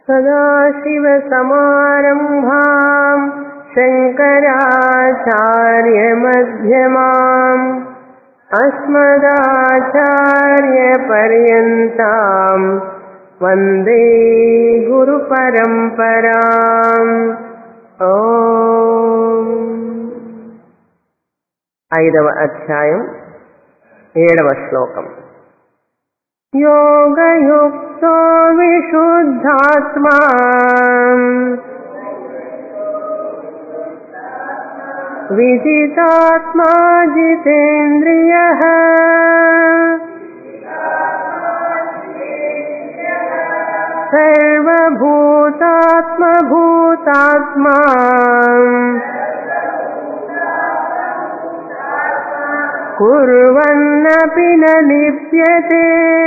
सदाशिवसमारम्भाम् शङ्कराचार्यमध्यमाम् अस्मदाचार्यपर्यन्ताम् वन्दे గురుపరంపరాం ఓం ఐదవ అధ్యాయం ఏడవ శ్లోకం యోగయుక్తో విశుద్ధాత్మా విజితాత్మా జితేంద్రియ సర్వభూతాత్మభూతాత్మా కుర్వన్నపి న లిప్యతే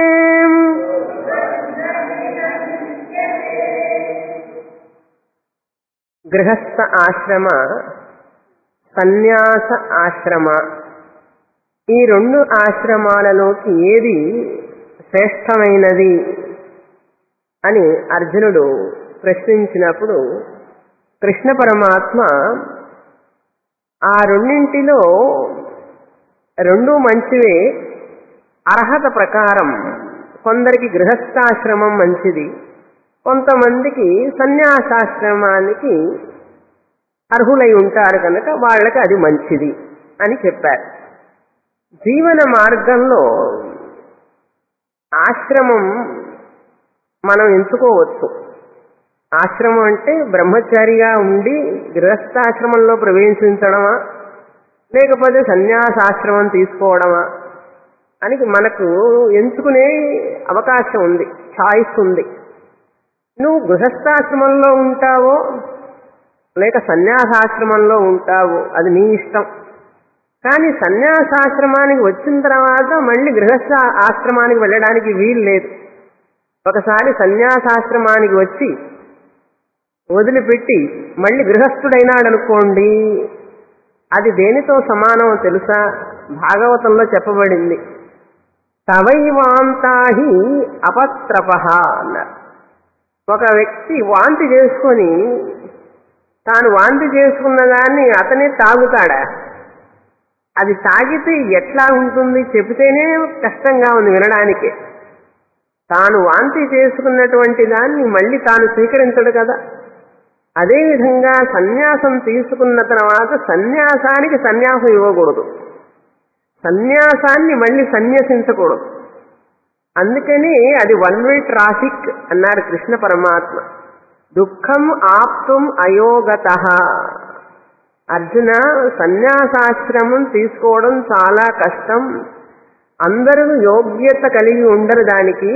గృహస్థ ఆశ్రమ సన్యాస ఆశ్రమ ఈ రెండు ఆశ్రమాలలోకి ఏది శ్రేష్టమైనది అని అర్జునుడు ప్రశ్నించినప్పుడు కృష్ణ పరమాత్మ ఆ రెండింటిలో రెండు మంచివే అర్హత ప్రకారం కొందరికి గృహస్థాశ్రమం మంచిది కొంతమందికి సన్యాసాశ్రమానికి అర్హులై ఉంటారు కనుక వాళ్ళకి అది మంచిది అని చెప్పారు జీవన మార్గంలో ఆశ్రమం మనం ఎంచుకోవచ్చు ఆశ్రమం అంటే బ్రహ్మచారిగా ఉండి గృహస్థాశ్రమంలో ప్రవేశించడమా లేకపోతే సన్యాసాశ్రమం తీసుకోవడమా అని మనకు ఎంచుకునే అవకాశం ఉంది ఛాయిస్ ఉంది నువ్వు గృహస్థాశ్రమంలో ఉంటావో లేక సన్యాసాశ్రమంలో ఉంటావో అది నీ ఇష్టం కానీ సన్యాసాశ్రమానికి వచ్చిన తర్వాత మళ్ళీ గృహస్థ ఆశ్రమానికి వెళ్ళడానికి వీలు లేదు ఒకసారి సన్యాసాశ్రమానికి వచ్చి వదిలిపెట్టి మళ్ళీ గృహస్థుడైనాడనుకోండి అది దేనితో సమానం తెలుసా భాగవతంలో చెప్పబడింది తవైవాంతాహి అపత్రప అన్నారు ఒక వ్యక్తి వాంతి చేసుకొని తాను వాంతి చేసుకున్న దాన్ని అతనే తాగుతాడా అది తాగితే ఎట్లా ఉంటుంది చెబితేనే కష్టంగా ఉంది వినడానికి తాను వాంతి చేసుకున్నటువంటి దాన్ని మళ్ళీ తాను స్వీకరించడు కదా అదేవిధంగా సన్యాసం తీసుకున్న తర్వాత సన్యాసానికి సన్యాసం ఇవ్వకూడదు సన్యాసాన్ని మళ్ళీ సన్యసించకూడదు అందుకని అది వన్ వే ట్రాఫిక్ అన్నారు కృష్ణ పరమాత్మ దుఃఖం ఆప్తుం అయోగత అర్జున సన్యాసాశ్రమం తీసుకోవడం చాలా కష్టం అందరూ యోగ్యత కలిగి ఉండరు దానికి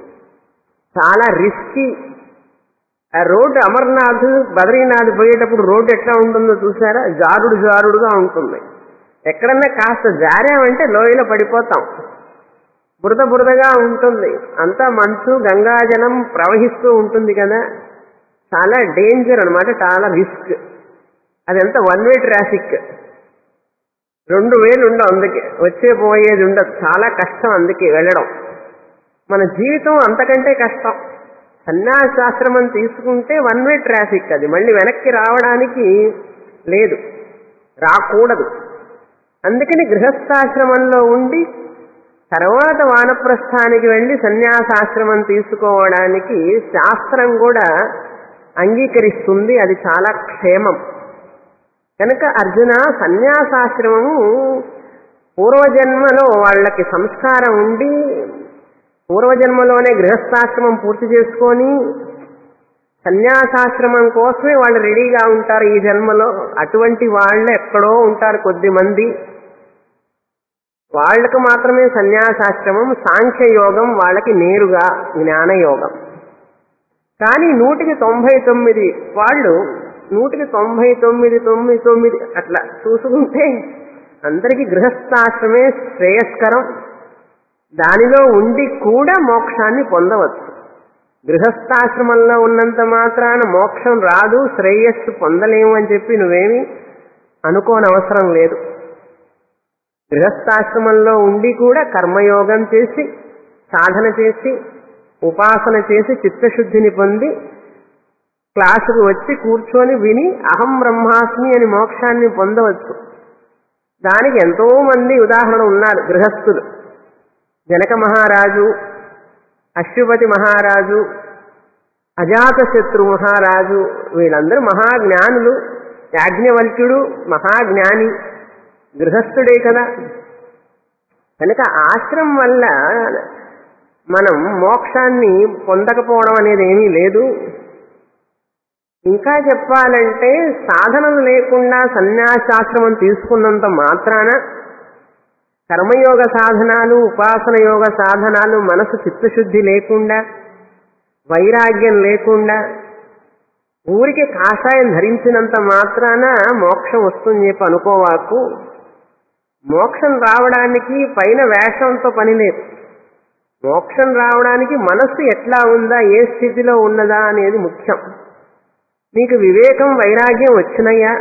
చాలా రిస్కీ ఆ రోడ్డు అమర్నాథ్ బద్రీనాథ్ పోయేటప్పుడు రోడ్డు ఎట్లా ఉంటుందో చూసారా జారుడు జారుడుగా ఉంటుంది ఎక్కడన్నా కాస్త జారామంటే లోయలో పడిపోతాం బురద బురదగా ఉంటుంది అంతా మంచు గంగాజలం ప్రవహిస్తూ ఉంటుంది కదా చాలా డేంజర్ అనమాట చాలా రిస్క్ అదంతా వన్ వే ట్రాఫిక్ రెండు వేలు ఉండవు అందుకే వచ్చే పోయేది ఉండదు చాలా కష్టం అందుకే వెళ్ళడం మన జీవితం అంతకంటే కష్టం సన్యాసాశ్రమం తీసుకుంటే వన్ వే ట్రాఫిక్ అది మళ్ళీ వెనక్కి రావడానికి లేదు రాకూడదు అందుకని గృహస్థాశ్రమంలో ఉండి తర్వాత వానప్రస్థానికి వెళ్ళి సన్యాసాశ్రమం తీసుకోవడానికి శాస్త్రం కూడా అంగీకరిస్తుంది అది చాలా క్షేమం కనుక అర్జున సన్యాసాశ్రమము పూర్వజన్మలో వాళ్ళకి సంస్కారం ఉండి పూర్వజన్మలోనే గృహస్థాశ్రమం పూర్తి చేసుకొని సన్యాసాశ్రమం కోసమే వాళ్ళు రెడీగా ఉంటారు ఈ జన్మలో అటువంటి వాళ్ళు ఎక్కడో ఉంటారు కొద్ది మంది వాళ్లకు మాత్రమే సన్యాసాశ్రమం సాంఖ్యయోగం వాళ్ళకి నేరుగా జ్ఞానయోగం కానీ నూటికి తొంభై తొమ్మిది వాళ్ళు నూటికి తొంభై తొమ్మిది తొమ్మిది తొమ్మిది అట్లా చూసుకుంటే అందరికీ గృహస్థాశ్రమే శ్రేయస్కరం దానిలో ఉండి కూడా మోక్షాన్ని పొందవచ్చు గృహస్థాశ్రమంలో ఉన్నంత మాత్రాన మోక్షం రాదు శ్రేయస్సు పొందలేము అని చెప్పి నువ్వేమి అనుకోనవసరం లేదు గృహస్థాశ్రమంలో ఉండి కూడా కర్మయోగం చేసి సాధన చేసి ఉపాసన చేసి చిత్తశుద్ధిని పొంది క్లాసుకు వచ్చి కూర్చొని విని అహం బ్రహ్మాస్మి అని మోక్షాన్ని పొందవచ్చు దానికి ఎంతో మంది ఉదాహరణ ఉన్నారు గృహస్థులు జనక మహారాజు అశ్వపతి మహారాజు అజాతశత్రు మహారాజు వీళ్ళందరూ మహాజ్ఞానులు యాజ్ఞవల్క్యుడు మహాజ్ఞాని గృహస్థుడే కదా కనుక ఆశ్రమం వల్ల మనం మోక్షాన్ని పొందకపోవడం అనేది ఏమీ లేదు ఇంకా చెప్పాలంటే సాధనలు లేకుండా సన్యాసాశ్రమం తీసుకున్నంత మాత్రాన కర్మయోగ సాధనాలు ఉపాసన యోగ సాధనాలు మనసు చిత్తశుద్ధి లేకుండా వైరాగ్యం లేకుండా ఊరికి కాషాయం ధరించినంత మాత్రాన మోక్షం వస్తుంది చెప్పి అనుకోవాకు మోక్షం రావడానికి పైన వేషంతో పని లేదు మోక్షం రావడానికి మనస్సు ఎట్లా ఉందా ఏ స్థితిలో ఉన్నదా అనేది ముఖ్యం నీకు వివేకం వైరాగ్యం వచ్చినయ్యా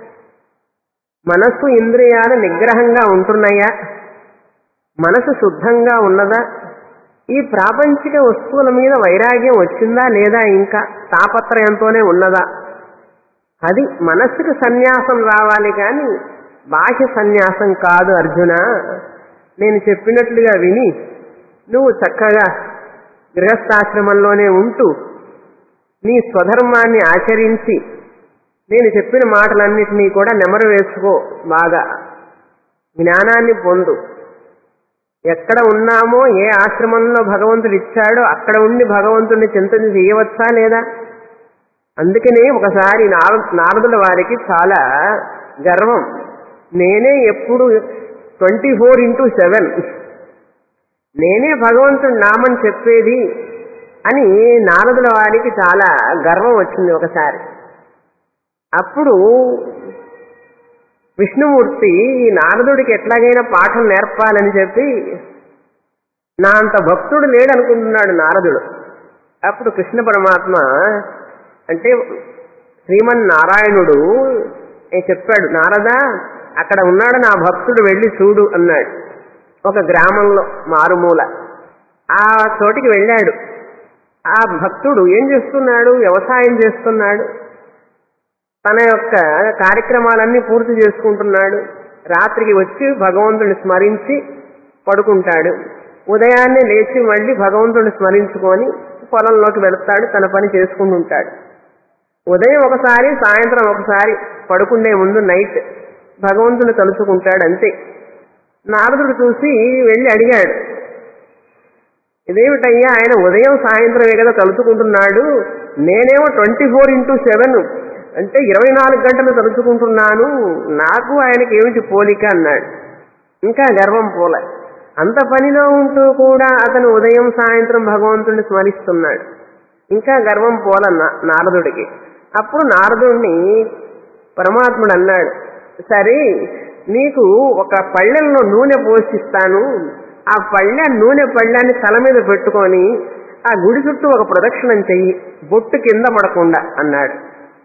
మనస్సు ఇంద్రియాలు నిగ్రహంగా ఉంటున్నాయా మనసు శుద్ధంగా ఉన్నదా ఈ ప్రాపంచిక వస్తువుల మీద వైరాగ్యం వచ్చిందా లేదా ఇంకా తాపత్రయంతోనే ఉన్నదా అది మనస్సుకు సన్యాసం రావాలి కానీ బాహ్య సన్యాసం కాదు అర్జున నేను చెప్పినట్లుగా విని నువ్వు చక్కగా గృహస్థాశ్రమంలోనే ఉంటూ నీ స్వధర్మాన్ని ఆచరించి నేను చెప్పిన మాటలన్నిటినీ కూడా నెమరు వేసుకో బాగా జ్ఞానాన్ని పొందు ఎక్కడ ఉన్నామో ఏ ఆశ్రమంలో భగవంతుడు ఇచ్చాడో అక్కడ ఉండి భగవంతుడిని చింతన చేయవచ్చా లేదా అందుకనే ఒకసారి నార- నారదుల వారికి చాలా గర్వం నేనే ఎప్పుడు ట్వంటీ ఫోర్ ఇంటూ సెవెన్ నేనే భగవంతుడి నామం చెప్పేది అని నారదుల వారికి చాలా గర్వం వచ్చింది ఒకసారి అప్పుడు విష్ణుమూర్తి ఈ నారదుడికి ఎట్లాగైనా పాఠం నేర్పాలని చెప్పి నా అంత భక్తుడు లేడనుకుంటున్నాడు నారదుడు అప్పుడు కృష్ణ పరమాత్మ అంటే శ్రీమన్నారాయణుడు ఏ చెప్పాడు నారదా అక్కడ ఉన్నాడు నా భక్తుడు వెళ్ళి చూడు అన్నాడు ఒక గ్రామంలో మారుమూల ఆ చోటికి వెళ్ళాడు ఆ భక్తుడు ఏం చేస్తున్నాడు వ్యవసాయం చేస్తున్నాడు తన యొక్క కార్యక్రమాలన్నీ పూర్తి చేసుకుంటున్నాడు రాత్రికి వచ్చి భగవంతుని స్మరించి పడుకుంటాడు ఉదయాన్నే లేచి మళ్ళీ భగవంతుని స్మరించుకొని పొలంలోకి వెళతాడు తన పని చేసుకుంటుంటాడు ఉదయం ఒకసారి సాయంత్రం ఒకసారి పడుకునే ముందు నైట్ భగవంతుని తలుచుకుంటాడు అంతే నారదుడు చూసి వెళ్ళి అడిగాడు ఇదేమిటయ్యా ఆయన ఉదయం సాయంత్రమే కదా తలుచుకుంటున్నాడు నేనేమో ట్వంటీ ఫోర్ ఇంటూ సెవెన్ అంటే ఇరవై నాలుగు గంటలు తలుచుకుంటున్నాను నాకు ఆయనకి ఏమిటి పోలిక అన్నాడు ఇంకా గర్వం పోలే అంత పనిలో ఉంటూ కూడా అతను ఉదయం సాయంత్రం భగవంతుడిని స్మరిస్తున్నాడు ఇంకా గర్వం పోల నా- నారదుడికి అప్పుడు నారదుడిని పరమాత్ముడు అన్నాడు సరే నీకు ఒక పళ్ళెంలో నూనె పోషిస్తాను ఆ పళ్ళె నూనె పళ్ళాన్ని తల మీద పెట్టుకొని ఆ గుడి చుట్టూ ఒక ప్రదక్షిణం చెయ్యి బొట్టు కింద పడకుండా అన్నాడు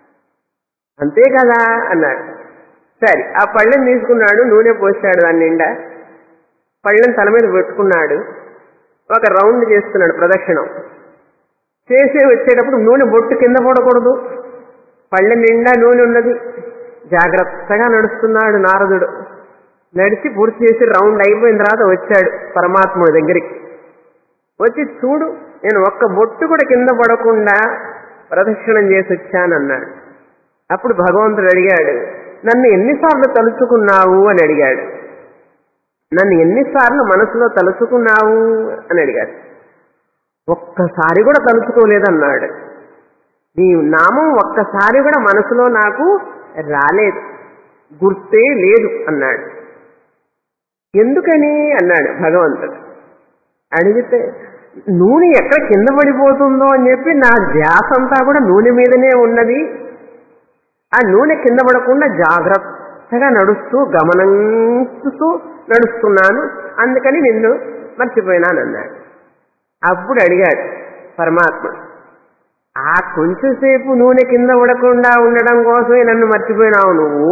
అంతే కదా అన్నాడు సరే ఆ పళ్ళెం తీసుకున్నాడు నూనె పోసాడు దాని నిండా పళ్ళెం తల మీద పెట్టుకున్నాడు ఒక రౌండ్ చేస్తున్నాడు ప్రదక్షిణం చేసే వచ్చేటప్పుడు నూనె బొట్టు కింద పడకూడదు పళ్ళె నిండా నూనె ఉన్నది జాగ్రత్తగా నడుస్తున్నాడు నారదుడు నడిచి పూర్తి చేసి రౌండ్ అయిపోయిన తర్వాత వచ్చాడు పరమాత్ముడి దగ్గరికి వచ్చి చూడు నేను ఒక్క బొట్టు కూడా కింద పడకుండా ప్రదక్షిణం చేసి వచ్చానన్నాడు అప్పుడు భగవంతుడు అడిగాడు నన్ను ఎన్నిసార్లు తలుచుకున్నావు అని అడిగాడు నన్ను ఎన్నిసార్లు మనసులో తలుచుకున్నావు అని అడిగాడు ఒక్కసారి కూడా తలుచుకోలేదన్నాడు నీ నామం ఒక్కసారి కూడా మనసులో నాకు రాలేదు గుర్తే లేదు అన్నాడు ఎందుకని అన్నాడు భగవంతుడు అడిగితే నూనె ఎక్కడ కింద పడిపోతుందో అని చెప్పి నా ధ్యాస అంతా కూడా నూనె మీదనే ఉన్నది ఆ నూనె కింద పడకుండా జాగ్రత్తగా నడుస్తూ గమనిస్తూ నడుస్తున్నాను అందుకని నిన్ను మర్చిపోయినాను అన్నాడు అప్పుడు అడిగాడు పరమాత్మ ఆ కొంచెంసేపు నూనె కింద పడకుండా ఉండడం కోసమే నన్ను మర్చిపోయినావు నువ్వు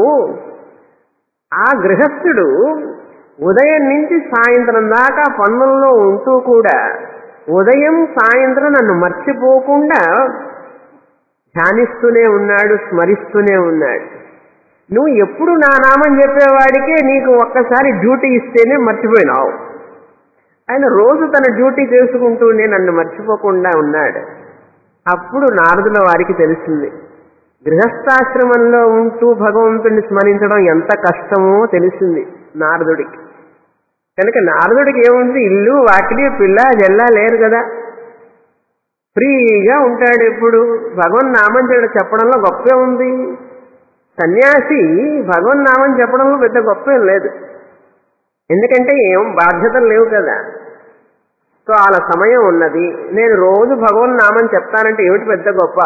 ఆ గృహస్థుడు ఉదయం నుంచి సాయంత్రం దాకా పన్నుల్లో ఉంటూ కూడా ఉదయం సాయంత్రం నన్ను మర్చిపోకుండా ధ్యానిస్తూనే ఉన్నాడు స్మరిస్తూనే ఉన్నాడు నువ్వు ఎప్పుడు నా నామం చెప్పేవాడికే నీకు ఒక్కసారి డ్యూటీ ఇస్తేనే మర్చిపోయినావు ఆయన రోజు తన డ్యూటీ చేసుకుంటూనే నన్ను మర్చిపోకుండా ఉన్నాడు అప్పుడు నారదుల వారికి తెలిసింది గృహస్థాశ్రమంలో ఉంటూ భగవంతుడిని స్మరించడం ఎంత కష్టమో తెలిసింది నారదుడికి కనుక నారదుడికి ఏముంది ఇల్లు వాకిలి పిల్ల జల్లా లేరు కదా ఫ్రీగా ఉంటాడు ఎప్పుడు భగవన్ నామం చేయడం చెప్పడంలో గొప్పే ఉంది సన్యాసి భగవన్ నామం చెప్పడంలో పెద్ద గొప్పేం లేదు ఎందుకంటే ఏం బాధ్యతలు లేవు కదా సో అలా సమయం ఉన్నది నేను రోజు భగవన్ నామం చెప్తానంటే ఏమిటి పెద్ద గొప్ప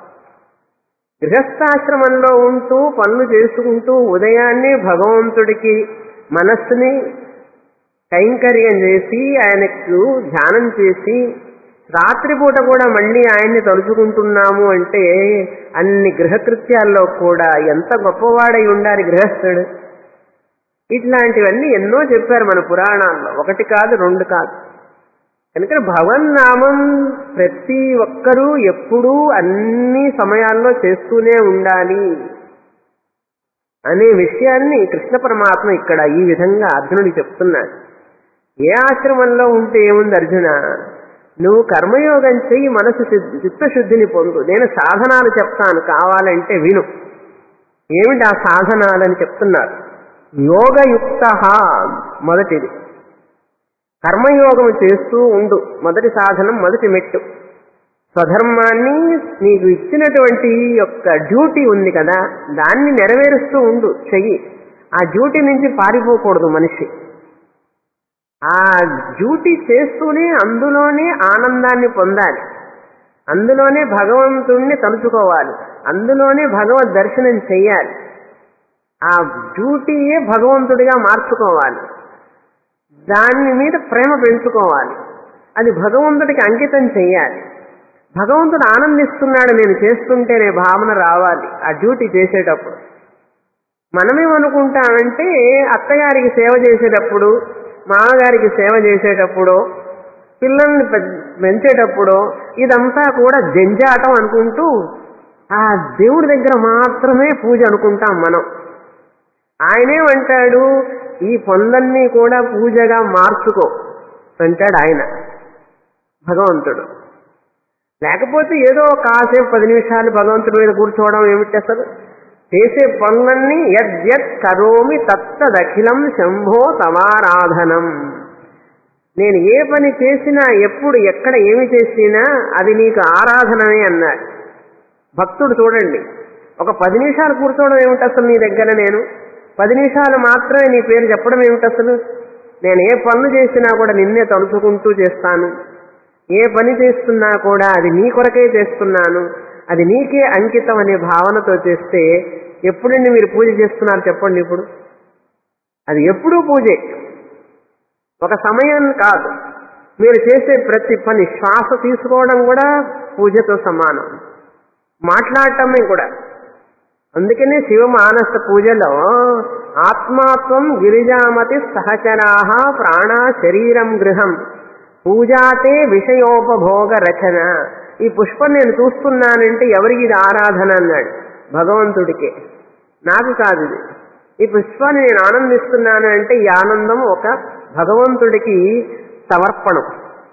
గృహస్థాశ్రమంలో ఉంటూ పనులు చేసుకుంటూ ఉదయాన్నే భగవంతుడికి మనస్సుని కైంకర్యం చేసి ఆయనకు ధ్యానం చేసి రాత్రిపూట కూడా మళ్ళీ ఆయన్ని తలుచుకుంటున్నాము అంటే అన్ని గృహకృత్యాల్లో కూడా ఎంత గొప్పవాడై ఉండాలి గృహస్థుడు ఇట్లాంటివన్నీ ఎన్నో చెప్పారు మన పురాణాల్లో ఒకటి కాదు రెండు కాదు కనుక భగవన్నామం ప్రతి ఒక్కరూ ఎప్పుడూ అన్ని సమయాల్లో చేస్తూనే ఉండాలి అనే విషయాన్ని కృష్ణ పరమాత్మ ఇక్కడ ఈ విధంగా అర్జునుడికి చెప్తున్నాడు ఏ ఆశ్రమంలో ఉంటే ఏముంది అర్జున నువ్వు కర్మయోగం చెయ్యి మనసు శుద్ధి- చిత్తశుద్ధిని పొందు నేను సాధనాలు చెప్తాను కావాలంటే విను ఏమిటి ఆ సాధనాలని చెప్తున్నారు యోగయుక్త మొదటిది కర్మయోగం చేస్తూ ఉండు మొదటి సాధనం మొదటి మెట్టు స్వధర్మాన్ని నీకు ఇచ్చినటువంటి యొక్క డ్యూటీ ఉంది కదా దాన్ని నెరవేరుస్తూ ఉండు చెయ్యి ఆ డ్యూటీ నుంచి పారిపోకూడదు మనిషి ఆ డ్యూటీ చేస్తూనే అందులోనే ఆనందాన్ని పొందాలి అందులోనే భగవంతుణ్ణి తలుచుకోవాలి అందులోనే భగవద్ దర్శనం చెయ్యాలి ఆ డ్యూటీయే భగవంతుడిగా మార్చుకోవాలి దాని మీద ప్రేమ పెంచుకోవాలి అది భగవంతుడికి అంకితం చెయ్యాలి భగవంతుడు ఆనందిస్తున్నాడు నేను చేస్తుంటేనే భావన రావాలి ఆ డ్యూటీ చేసేటప్పుడు మనమేమనుకుంటామంటే అత్తగారికి సేవ చేసేటప్పుడు మామగారికి సేవ చేసేటప్పుడు పిల్లల్ని పె- పెంచేటప్పుడు ఇదంతా కూడా జంజాటం అనుకుంటూ ఆ దేవుడి దగ్గర మాత్రమే పూజ అనుకుంటాం మనం ఆయనేమంటాడు ఈ పొందల్ని కూడా పూజగా మార్చుకో అంటాడు ఆయన భగవంతుడు లేకపోతే ఏదో కాసేపు పది నిమిషాలు భగవంతుడి మీద కూర్చోవడం ఏమిటి అసలు చేసే పనులన్నీ యద్యత్ కరోమి తత్తదఖిలం శంభో తమారాధనం నేను ఏ పని చేసినా ఎప్పుడు ఎక్కడ ఏమి చేసినా అది నీకు ఆరాధనమే అన్నాడు భక్తుడు చూడండి ఒక పది నిమిషాలు కూర్చోవడం ఏమిటి అసలు నీ దగ్గర నేను పది నిమిషాలు మాత్రమే నీ పేరు చెప్పడం ఏమిటి అసలు నేను ఏ పనులు చేసినా కూడా నిన్నే తలుచుకుంటూ చేస్తాను ఏ పని చేస్తున్నా కూడా అది నీ కొరకే చేస్తున్నాను అది నీకే అంకితం అనే భావనతో చేస్తే ఎప్పుడండి మీరు పూజ చేస్తున్నారు చెప్పండి ఇప్పుడు అది ఎప్పుడూ పూజే ఒక సమయం కాదు మీరు చేసే ప్రతి పని శ్వాస తీసుకోవడం కూడా పూజతో సమానం మాట్లాడటమే కూడా అందుకనే శివ మానస పూజలో ఆత్మాత్వం గిరిజామతి సహచరాహ ప్రాణ శరీరం గృహం పూజాతే విషయోపభోగ రచన ఈ పుష్పం నేను చూస్తున్నానంటే ఎవరికి ఇది ఆరాధన అన్నాడు భగవంతుడికే నాకు కాదు ఇది ఈ పుష్పాన్ని నేను ఆనందిస్తున్నాను అంటే ఈ ఆనందం ఒక భగవంతుడికి సమర్పణం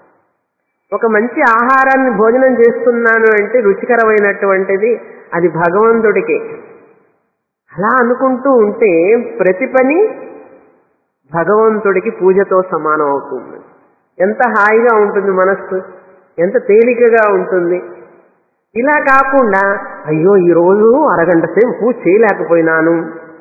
ఒక మంచి ఆహారాన్ని భోజనం చేస్తున్నాను అంటే రుచికరమైనటువంటిది అది భగవంతుడికి అలా అనుకుంటూ ఉంటే ప్రతి పని భగవంతుడికి పూజతో సమానం అవుతుంది ఎంత హాయిగా ఉంటుంది మనస్సు ఎంత తేలికగా ఉంటుంది ఇలా కాకుండా అయ్యో ఈరోజు అరగంట సేపు పూజ చేయలేకపోయినాను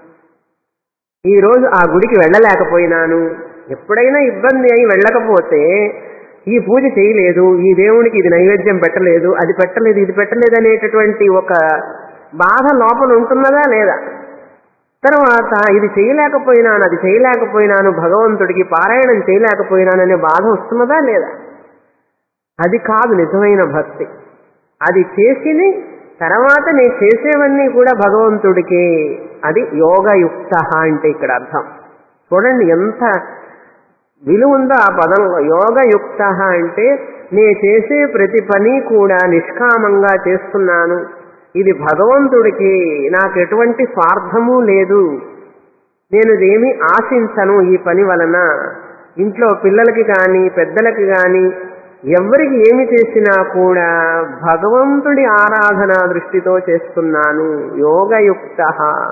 ఈరోజు ఆ గుడికి వెళ్ళలేకపోయినాను ఎప్పుడైనా ఇబ్బంది అయి వెళ్ళకపోతే ఈ పూజ చేయలేదు ఈ దేవునికి ఇది నైవేద్యం పెట్టలేదు అది పెట్టలేదు ఇది పెట్టలేదు అనేటటువంటి ఒక బాధ లోపల ఉంటున్నదా లేదా తర్వాత ఇది చేయలేకపోయినాను అది చేయలేకపోయినాను భగవంతుడికి పారాయణం చేయలేకపోయినాను అనే బాధ వస్తున్నదా లేదా అది కాదు నిజమైన భక్తి అది చేసింది తర్వాత నేను చేసేవన్నీ కూడా భగవంతుడికే అది యోగయుక్త అంటే ఇక్కడ అర్థం చూడండి ఎంత విలువ ఉందో ఆ పదంలో యోగయుక్త అంటే నేను చేసే ప్రతి పని కూడా నిష్కామంగా చేస్తున్నాను ఇది భగవంతుడికి నాకు ఎటువంటి స్వార్థము లేదు నేను ఇదేమీ ఆశించను ఈ పని వలన ఇంట్లో పిల్లలకి కానీ పెద్దలకి కానీ ఎవరికి ఏమి చేసినా కూడా భగవంతుడి ఆరాధన దృష్టితో చేస్తున్నాను యోగయుక్త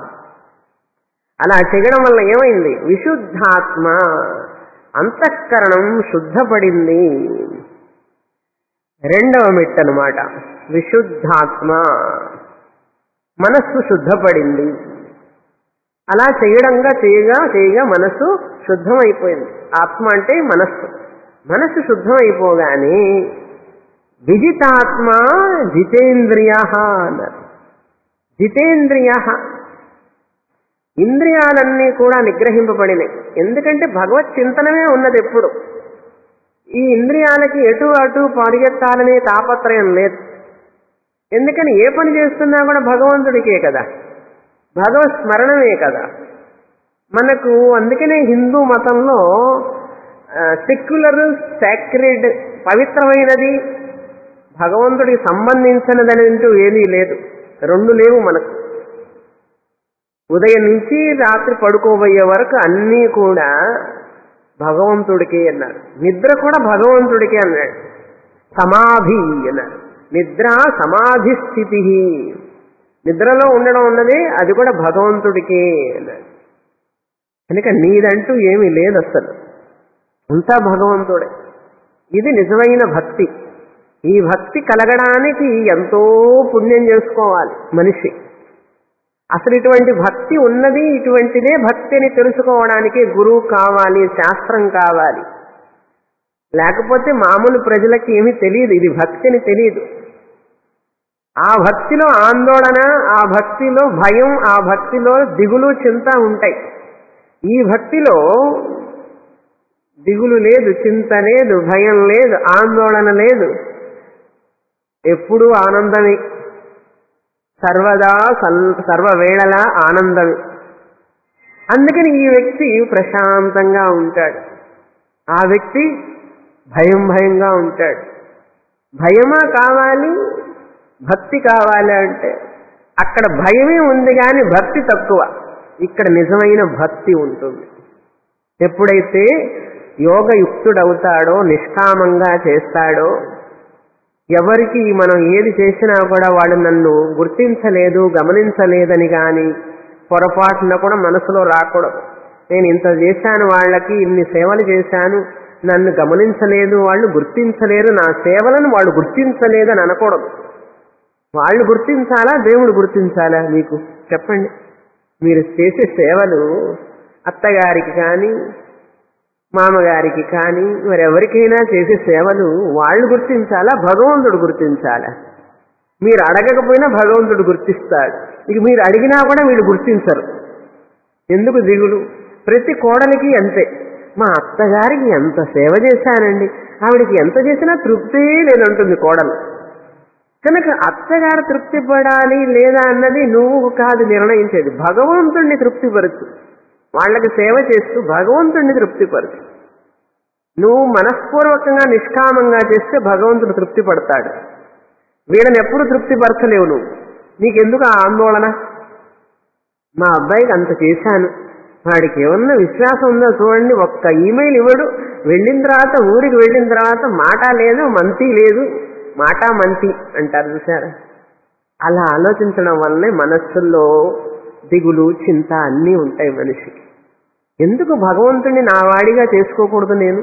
అలా చేయడం వల్ల ఏమైంది విశుద్ధాత్మ అంతఃకరణం శుద్ధపడింది రెండవ మెట్టు అనమాట విశుద్ధాత్మ మనస్సు శుద్ధపడింది అలా చేయడంగా చేయగా చేయగా మనస్సు శుద్ధమైపోయింది ఆత్మ అంటే మనస్సు మనస్సు శుద్ధమైపోగానే విజితాత్మ జితేంద్రియ అన్నారు జితేంద్రియ ఇంద్రియాలన్నీ కూడా నిగ్రహింపబడినాయి ఎందుకంటే భగవత్ చింతనమే ఉన్నది ఎప్పుడు ఈ ఇంద్రియాలకి ఎటు అటు పరిగెత్తాలనే తాపత్రయం లేదు ఎందుకని ఏ పని చేస్తున్నా కూడా భగవంతుడికే కదా భగవత్ స్మరణమే కదా మనకు అందుకనే హిందూ మతంలో సెక్యులర్ సాక్రెడ్ పవిత్రమైనది భగవంతుడికి సంబంధించినదని అంటూ ఏదీ లేదు రెండు లేవు మనకు ఉదయం నుంచి రాత్రి పడుకోబోయే వరకు అన్నీ కూడా భగవంతుడికే అన్నారు నిద్ర కూడా భగవంతుడికే అన్నాడు సమాధి అన్నారు నిద్ర సమాధి స్థితి నిద్రలో ఉండడం ఉన్నది అది కూడా భగవంతుడికే అన్నాడు కనుక నీదంటూ ఏమీ లేదు అసలు అంతా భగవంతుడే ఇది నిజమైన భక్తి ఈ భక్తి కలగడానికి ఎంతో పుణ్యం చేసుకోవాలి మనిషి అసలు ఇటువంటి భక్తి ఉన్నది ఇటువంటిదే భక్తిని తెలుసుకోవడానికి గురువు కావాలి శాస్త్రం కావాలి లేకపోతే మామూలు ప్రజలకి ఏమీ తెలియదు ఇది భక్తిని తెలియదు ఆ భక్తిలో ఆందోళన ఆ భక్తిలో భయం ఆ భక్తిలో దిగులు చింత ఉంటాయి ఈ భక్తిలో దిగులు లేదు చింత లేదు భయం లేదు ఆందోళన లేదు ఎప్పుడూ ఆనందమే సర్వదా సర్వవేళలా ఆనందమే అందుకని ఈ వ్యక్తి ప్రశాంతంగా ఉంటాడు ఆ వ్యక్తి భయం భయంగా ఉంటాడు భయమా కావాలి భక్తి కావాలి అంటే అక్కడ భయమే ఉంది కానీ భక్తి తక్కువ ఇక్కడ నిజమైన భక్తి ఉంటుంది ఎప్పుడైతే యోగయుక్తుడవుతాడో నిష్కామంగా చేస్తాడో ఎవరికి మనం ఏది చేసినా కూడా వాడు నన్ను గుర్తించలేదు గమనించలేదని కానీ పొరపాటున కూడా మనసులో రాకూడదు నేను ఇంత చేశాను వాళ్ళకి ఇన్ని సేవలు చేశాను నన్ను గమనించలేదు వాళ్ళు గుర్తించలేరు నా సేవలను వాళ్ళు గుర్తించలేదు అని అనకూడదు వాళ్ళు గుర్తించాలా దేవుడు గుర్తించాలా మీకు చెప్పండి మీరు చేసే సేవలు అత్తగారికి కానీ మామగారికి కానీ మరెవరికైనా చేసే సేవలు వాళ్ళు గుర్తించాలా భగవంతుడు గుర్తించాలా మీరు అడగకపోయినా భగవంతుడు గుర్తిస్తాడు ఇక మీరు అడిగినా కూడా వీళ్ళు గుర్తించరు ఎందుకు దిగులు ప్రతి కోడలికి అంతే మా అత్తగారికి ఎంత సేవ చేశానండి ఆవిడికి ఎంత చేసినా తృప్తి లేదంటుంది కోడలు కనుక అత్తగారు తృప్తి పడాలి లేదా అన్నది నువ్వు కాదు నిర్ణయించేది భగవంతుణ్ణి తృప్తిపరచు వాళ్ళకి సేవ చేస్తూ భగవంతుణ్ణి తృప్తిపరచు నువ్వు మనఃపూర్వకంగా నిష్కామంగా చేస్తే భగవంతుడు తృప్తి పడతాడు వీళ్ళని ఎప్పుడు తృప్తిపరచలేవు నువ్వు నీకెందుకు ఆ ఆందోళన మా అబ్బాయికి అంత చేశాను వాడికి ఏమన్నా విశ్వాసం ఉందో చూడండి ఒక్క ఈమెయిల్ ఇవ్వడు వెళ్ళిన తర్వాత ఊరికి వెళ్ళిన తర్వాత మాట లేదు మంతి లేదు మాట మంతి అంటారు చూసారా అలా ఆలోచించడం వల్లనే మనస్సుల్లో దిగులు చింత అన్నీ ఉంటాయి మనిషికి ఎందుకు భగవంతుడిని నా వాడిగా చేసుకోకూడదు నేను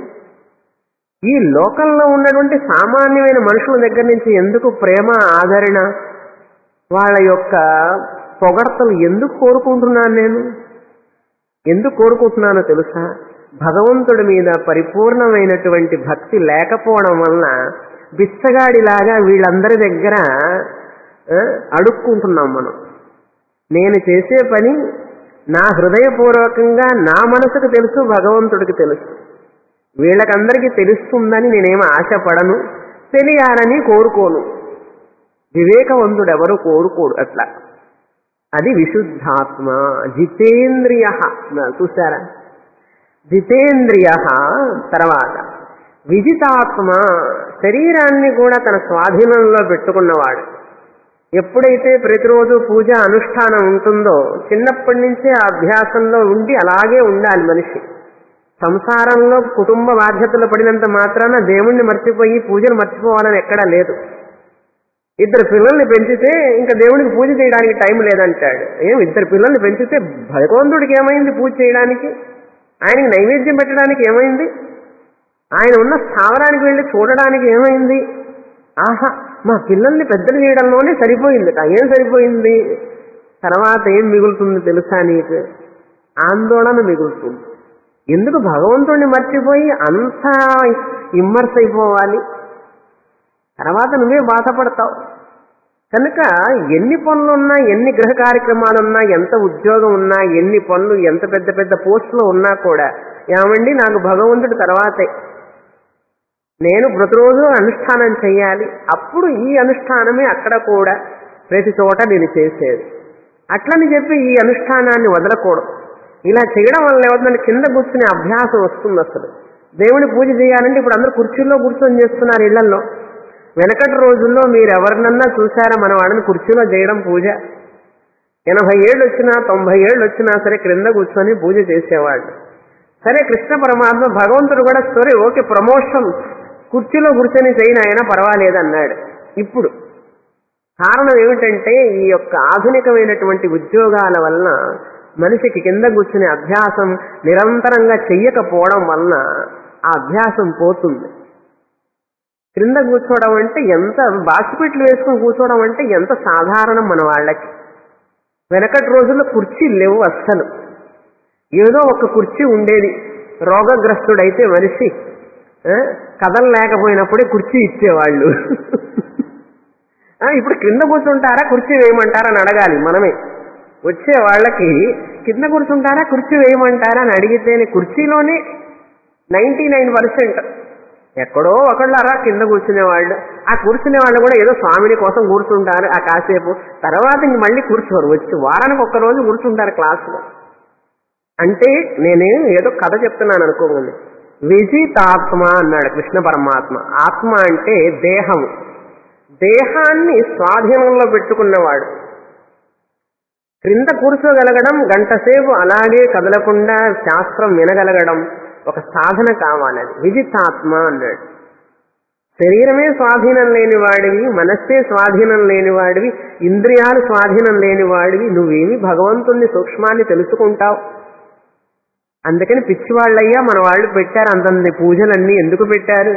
ఈ లోకంలో ఉన్నటువంటి సామాన్యమైన మనుషుల దగ్గర నుంచి ఎందుకు ప్రేమ ఆదరణ వాళ్ళ యొక్క పొగడతలు ఎందుకు కోరుకుంటున్నాను నేను ఎందుకు కోరుకుంటున్నానో తెలుసా భగవంతుడి మీద పరిపూర్ణమైనటువంటి భక్తి లేకపోవడం వలన బిచ్చగాడిలాగా వీళ్ళందరి దగ్గర ఆ, అడుక్కుంటున్నాం మనం నేను చేసే పని నా హృదయపూర్వకంగా నా మనసుకు తెలుసు భగవంతుడికి తెలుసు వీళ్ళకందరికీ తెలుస్తుందని నేనేమి ఆశపడను తెలియాలని కోరుకోను వివేకవంతుడు ఎవరు కోరుకోడు అట్లా అది విశుద్ధాత్మ జితేంద్రియ చూసారా జితేంద్రియ తర్వాత విజితాత్మ శరీరాన్ని కూడా తన స్వాధీనంలో పెట్టుకున్నవాడు ఎప్పుడైతే ప్రతిరోజు పూజ అనుష్ఠానం ఉంటుందో చిన్నప్పటి నుంచే ఆ అభ్యాసంలో ఉండి అలాగే ఉండాలి మనిషి సంసారంలో కుటుంబ బాధ్యతలు పడినంత మాత్రాన దేవుణ్ణి మర్చిపోయి పూజను మర్చిపోవాలని ఎక్కడా లేదు ఇద్దరు పిల్లల్ని పెంచితే ఇంకా దేవుడికి పూజ చేయడానికి టైం లేదంటాడు ఏం ఇద్దరు పిల్లల్ని పెంచితే భగవంతుడికి ఏమైంది పూజ చేయడానికి ఆయనకి నైవేద్యం పెట్టడానికి ఏమైంది ఆయన ఉన్న స్థావరానికి వెళ్ళి చూడడానికి ఏమైంది ఆహా మా పిల్లల్ని పెద్దలు చేయడంలోనే సరిపోయిందట ఏం సరిపోయింది తర్వాత ఏం మిగులుతుంది తెలుసా నీకు ఆందోళన మిగులుతుంది ఎందుకు భగవంతుడిని మర్చిపోయి అంత ఇమ్మర్స్ అయిపోవాలి తర్వాత నువ్వే బాధపడతావు కనుక ఎన్ని పనులున్నా ఎన్ని గృహ కార్యక్రమాలున్నా ఎంత ఉద్యోగం ఉన్నా ఎన్ని పనులు ఎంత పెద్ద పెద్ద పోస్టులు ఉన్నా కూడా ఏమండి నాకు భగవంతుడి తర్వాతే నేను ప్రతిరోజు అనుష్ఠానం చేయాలి అప్పుడు ఈ అనుష్ఠానమే అక్కడ కూడా ప్రతి చోట నేను చేసేది అట్లని చెప్పి ఈ అనుష్ఠానాన్ని వదలకూడదు ఇలా చేయడం వల్ల ఏమవుతుందంటే కింద కూర్చునే అభ్యాసం వస్తుంది అసలు దేవుని పూజ చేయాలంటే ఇప్పుడు అందరూ కుర్చీల్లో కూర్చొని చేస్తున్నారు ఇళ్లలో వెనకటి రోజుల్లో మీరు ఎవరినన్నా చూసారా మన వాళ్ళని కుర్చీలో చేయడం పూజ ఎనభై ఏళ్ళు వచ్చినా తొంభై ఏళ్ళు వచ్చినా సరే క్రింద కూర్చొని పూజ చేసేవాళ్ళు సరే కృష్ణ పరమాత్మ భగవంతుడు కూడా సరే ఓకే ప్రమోషన్ కుర్చీలో కూర్చొని చేయను అయినా పర్వాలేదు అన్నాడు ఇప్పుడు కారణం ఏమిటంటే ఈ యొక్క ఆధునికమైనటువంటి ఉద్యోగాల వలన మనిషికి కింద కూర్చునే అభ్యాసం నిరంతరంగా చెయ్యకపోవడం వలన ఆ అభ్యాసం పోతుంది క్రింద కూర్చోవడం అంటే ఎంత బాసిపెట్లు వేసుకుని కూర్చోవడం అంటే ఎంత సాధారణం మన వాళ్ళకి వెనకటి రోజుల్లో కుర్చీలు లేవు అస్సలు ఏదో ఒక కుర్చీ ఉండేది రోగగ్రస్తుడైతే మనిషి ఆ, కదలలేకపోయినప్పుడే కుర్చీ ఇచ్చేవాళ్ళు ఆ, ఇప్పుడు కింద కూర్చుంటారా కుర్చీ వేయమంటారా అని అడగాలి మనమే వచ్చే వాళ్ళకి కింద కూర్చుంటారా కుర్చీ వేయమంటారా అని అడిగితేనే కుర్చీలోనే నైంటీ నైన్ పర్సెంట్ ఎక్కడో ఒకళ్ళారా కింద కూర్చునే వాళ్ళు ఆ కూర్చునే వాళ్ళు కూడా ఏదో స్వామిని కోసం కూర్చుంటారు ఆ కాసేపు తర్వాత ఇంక మళ్ళీ కూర్చోరు వచ్చి వారానికి ఒక్క రోజు కూర్చుంటారు క్లాసులో అంటే నేనే ఏదో కథ చెప్తున్నాను అనుకోకండి విజితాత్మ అన్నాడు కృష్ణ పరమాత్మ ఆత్మ అంటే దేహం దేహాన్ని స్వాధీనంలో పెట్టుకున్నవాడు క్రింద కూర్చోగలగడం గంటసేపు అలాగే కదలకుండా శాస్త్రం వినగలగడం ఒక సాధన కావాలి అది విజితాత్మ అన్నాడు శరీరమే స్వాధీనం లేని వాడివి మనస్సే స్వాధీనం లేని వాడివి ఇంద్రియాలు స్వాధీనం లేని వాడివి నువ్వేమి భగవంతుణ్ణి సూక్ష్మాన్ని తెలుసుకుంటావు అందుకని పిచ్చివాళ్ళయ్యా మన వాళ్ళు పెట్టారు అంతంది పూజలన్నీ ఎందుకు పెట్టారు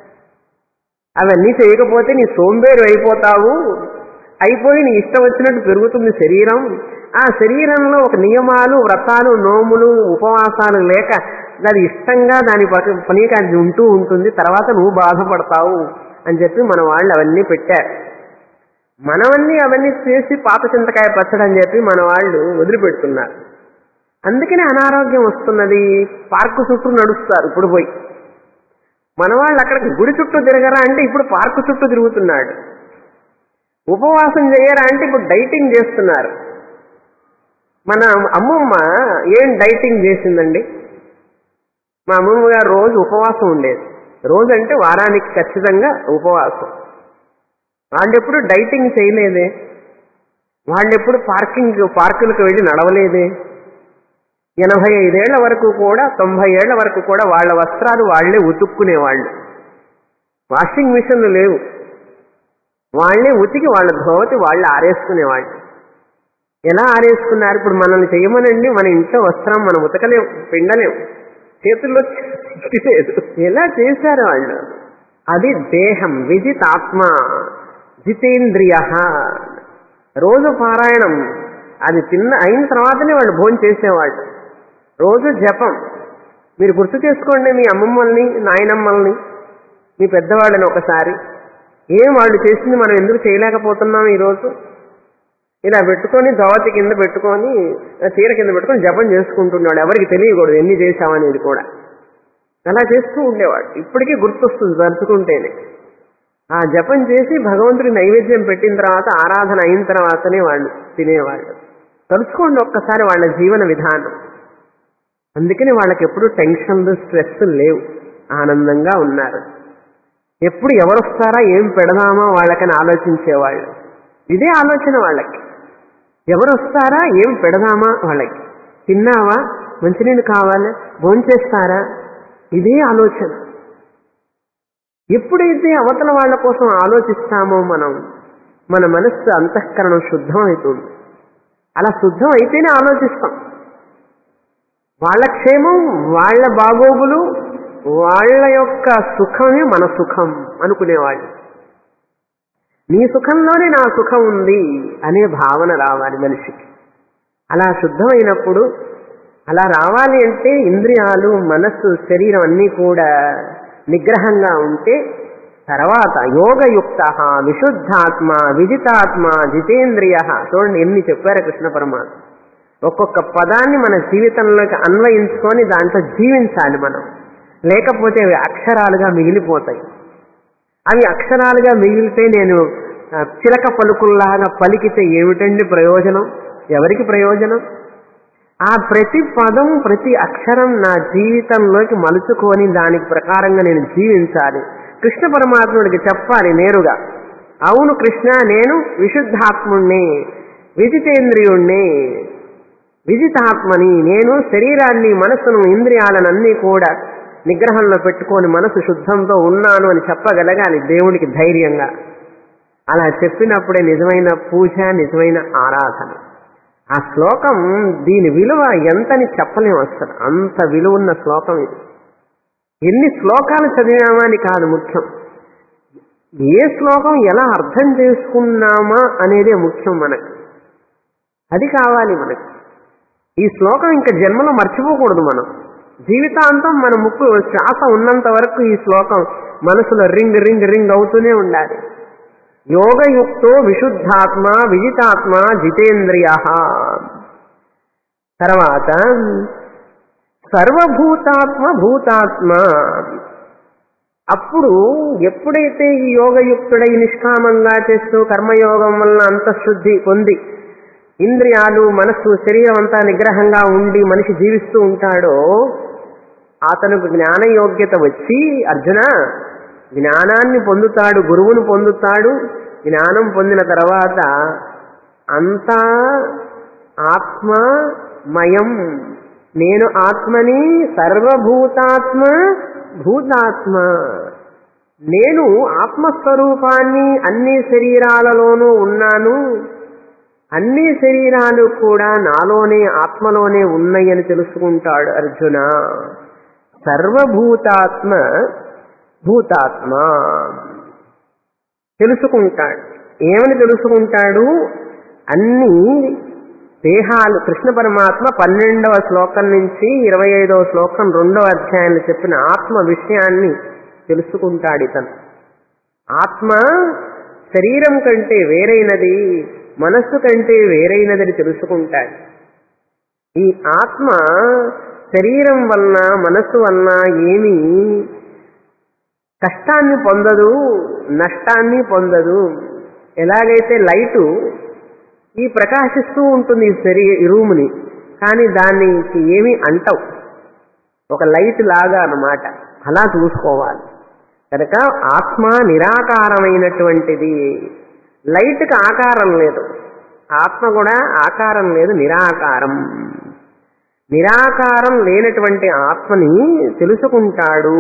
అవన్నీ చేయకపోతే నీ సోంబేరు అయిపోతావు అయిపోయి నీ ఇష్టం వచ్చినట్టు పెరుగుతుంది శరీరం ఆ శరీరంలో ఒక నియమాలు వ్రతాలు నోములు ఉపవాసాలు లేక అది ఇష్టంగా దాని పక్క- పనికి అది ఉంటూ ఉంటుంది తర్వాత నువ్వు బాధపడతావు అని చెప్పి మన వాళ్ళు అవన్నీ పెట్టారు మనవన్నీ అవన్నీ చేసి పాత చింతకాయ పచ్చడి అని చెప్పి మన వాళ్ళు వదిలిపెడుతున్నారు అందుకనే అనారోగ్యం వస్తున్నది పార్కు చుట్టూ నడుస్తారు ఇప్పుడు పోయి మన వాళ్ళు అక్కడికి గుడి చుట్టూ తిరగరా అంటే ఇప్పుడు పార్కు చుట్టూ తిరుగుతున్నాడు ఉపవాసం చేయరా అంటే ఇప్పుడు డైటింగ్ చేస్తున్నారు మన అమ్మమ్మ ఏం డైటింగ్ చేసిందండి మా అమ్మమ్మ గారు రోజు ఉపవాసం ఉండేది రోజు అంటే వారానికి ఖచ్చితంగా ఉపవాసం వాళ్ళెప్పుడు డైటింగ్ చేయలేదే వాళ్ళెప్పుడు పార్కింగ్ పార్కులకు వెళ్ళి నడవలేదే ఎనభై ఐదేళ్ల వరకు కూడా తొంభై ఏళ్ల వరకు కూడా వాళ్ళ వస్త్రాలు వాళ్లే ఉతుక్కునేవాళ్ళు వాషింగ్ మిషన్లు లేవు వాళ్లే ఉతికి వాళ్ళ ధోవతి వాళ్ళు ఆరేసుకునేవాళ్ళు ఎలా ఆరేసుకున్నారు ఇప్పుడు మనల్ని చేయమనండి మన ఇంట్లో వస్త్రం మనం ఉతకలేం పిండలేం చేతుల్లో చిక్కి లేదు ఎలా చేశారు వాళ్ళు అది దేహం విజితాత్మ జితేంద్రియ రోజు పారాయణం అది తిన్న అయిన తర్వాతనే వాళ్ళు భోజనం చేసేవాళ్ళు రోజు జపం మీరు గుర్తు చేసుకోండి మీ అమ్మమ్మల్ని నాయనమ్మల్ని మీ పెద్దవాళ్ళని ఒకసారి ఏం వాళ్ళు చేసింది మనం ఎందుకు చేయలేకపోతున్నాం ఈరోజు ఇలా పెట్టుకొని దోవతి కింద పెట్టుకొని చీర కింద పెట్టుకొని జపం చేసుకుంటున్నాడు ఎవరికి తెలియకూడదు ఎన్ని చేశామనేది కూడా అలా చేస్తూ ఉండేవాడు ఇప్పటికీ గుర్తొస్తుంది తలుచుకుంటేనే ఆ జపం చేసి భగవంతుడి నైవేద్యం పెట్టిన తర్వాత ఆరాధన అయిన తర్వాతనే వాళ్ళు తినేవాళ్ళు తలుచుకోండి ఒక్కసారి వాళ్ళ జీవన విధానం అందుకని వాళ్ళకి ఎప్పుడు టెన్షన్లు స్ట్రెస్ లేవు ఆనందంగా ఉన్నారు ఎప్పుడు ఎవరు వస్తారా ఏం పెడదామా వాళ్ళకని ఆలోచించేవాళ్ళు ఇదే ఆలోచన వాళ్ళకి ఎవరు వస్తారా ఏం పెడదామా వాళ్ళకి తిన్నావా మంచినీళ్ళు కావాలా భోంచేస్తారా ఇదే ఆలోచన ఎప్పుడైతే అవతల వాళ్ళ కోసం ఆలోచిస్తామో మనం మన మనస్సు అంతఃకరణం శుద్ధం అవుతుంది అలా శుద్ధం అయితేనే ఆలోచిస్తాం వాళ్ళ క్షేమం వాళ్ళ బాగోగులు వాళ్ళ యొక్క సుఖమే మన సుఖం అనుకునేవాళ్ళు నీ సుఖంలోనే నా సుఖం ఉంది అనే భావన రావాలి మనిషికి అలా శుద్ధమైనప్పుడు అలా రావాలి అంటే ఇంద్రియాలు మనస్సు శరీరం అన్నీ కూడా నిగ్రహంగా ఉంటే తర్వాత యోగయుక్త విశుద్ధాత్మ విజితాత్మ జితేంద్రియ చూడండి ఎన్ని చెప్పారు కృష్ణ పరమాత్మ ఒక్కొక్క పదాన్ని మన జీవితంలోకి అన్వయించుకొని దాంట్లో జీవించాలి మనం లేకపోతే అవి అక్షరాలుగా మిగిలిపోతాయి అవి అక్షరాలుగా మిగిలితే నేను ఆ, చిలక పలుకుల్లాగా పలికితే ఏమిటండి ప్రయోజనం ఎవరికి ప్రయోజనం ఆ ప్రతి పదం ప్రతి అక్షరం నా జీవితంలోకి మలుచుకొని దానికి ప్రకారంగా నేను జీవించాలి కృష్ణ పరమాత్ముడికి చెప్పాలి నేరుగా అవును కృష్ణ నేను విశుద్ధాత్ముణ్ణి విజితేంద్రియుణ్ణి విజితాత్మని నేను శరీరాన్ని మనస్సును ఇంద్రియాలనన్నీ కూడా నిగ్రహంలో పెట్టుకొని మనసు శుద్ధంతో ఉన్నాను అని చెప్పగలగాలి దేవుడికి ధైర్యంగా అలా చెప్పినప్పుడే నిజమైన పూజ నిజమైన ఆరాధన ఆ శ్లోకం దీని విలువ ఎంతని చెప్పలేము అసలు అంత విలువ ఉన్న శ్లోకం ఇది ఎన్ని శ్లోకాలు చదివామా అని కాదు ముఖ్యం ఏ శ్లోకం ఎలా అర్థం చేసుకున్నామా అనేదే ముఖ్యం మనకు అది కావాలి మనకు ఈ శ్లోకం ఇంకా జన్మలో మర్చిపోకూడదు మనం జీవితాంతం మన ముక్కు శ్వాస ఉన్నంత వరకు ఈ శ్లోకం మనసులో రింగ్ రింగ్ రింగ్ అవుతూనే ఉండాలి యోగయుక్తో విశుద్ధాత్మ విజితాత్మ జితేంద్రియ తర్వాత సర్వభూతాత్మ భూతాత్మ అప్పుడు ఎప్పుడైతే ఈ యోగయుక్తుడై నిష్కామంగా చేస్తూ కర్మయోగం వలన అంతఃశుద్ధి పొంది ఇంద్రియాలు మనస్సు శరీరం అంతా నిగ్రహంగా ఉండి మనిషి జీవిస్తూ ఉంటాడో అతనికి జ్ఞాన యోగ్యత వచ్చి అర్జున జ్ఞానాన్ని పొందుతాడు గురువును పొందుతాడు జ్ఞానం పొందిన తర్వాత అంతా ఆత్మమయం నేను ఆత్మని సర్వభూతాత్మ భూతాత్మ నేను ఆత్మస్వరూపాన్ని అన్ని శరీరాలలోనూ ఉన్నాను అన్ని శరీరాలు కూడా నాలోనే ఆత్మలోనే ఉన్నాయని తెలుసుకుంటాడు అర్జున సర్వభూతాత్మ భూతాత్మ తెలుసుకుంటాడు ఏమని తెలుసుకుంటాడు అన్ని దేహాలు కృష్ణ పరమాత్మ పన్నెండవ శ్లోకం నుంచి ఇరవై ఐదవ శ్లోకం రెండవ అధ్యాయంలో చెప్పిన ఆత్మ విషయాన్ని తెలుసుకుంటాడు ఇతను ఆత్మ శరీరం కంటే వేరైనది మనస్సు కంటే వేరైనదని తెలుసుకుంటాడు ఈ ఆత్మ శరీరం వలన మనస్సు వలన ఏమీ కష్టాన్ని పొందదు నష్టాన్ని పొందదు ఎలాగైతే లైటు ఈ ప్రకాశిస్తూ ఉంటుంది ఈ శరీ ఈ రూముని కానీ దానికి ఏమీ అంటవు ఒక లైట్ లాగా అన్నమాట అలా చూసుకోవాలి కనుక ఆత్మ నిరాకారమైనటువంటిది లైట్కి ఆకారం లేదు ఆత్మ కూడా ఆకారం లేదు నిరాకారం నిరాకారం లేనటువంటి ఆత్మని తెలుసుకుంటాడు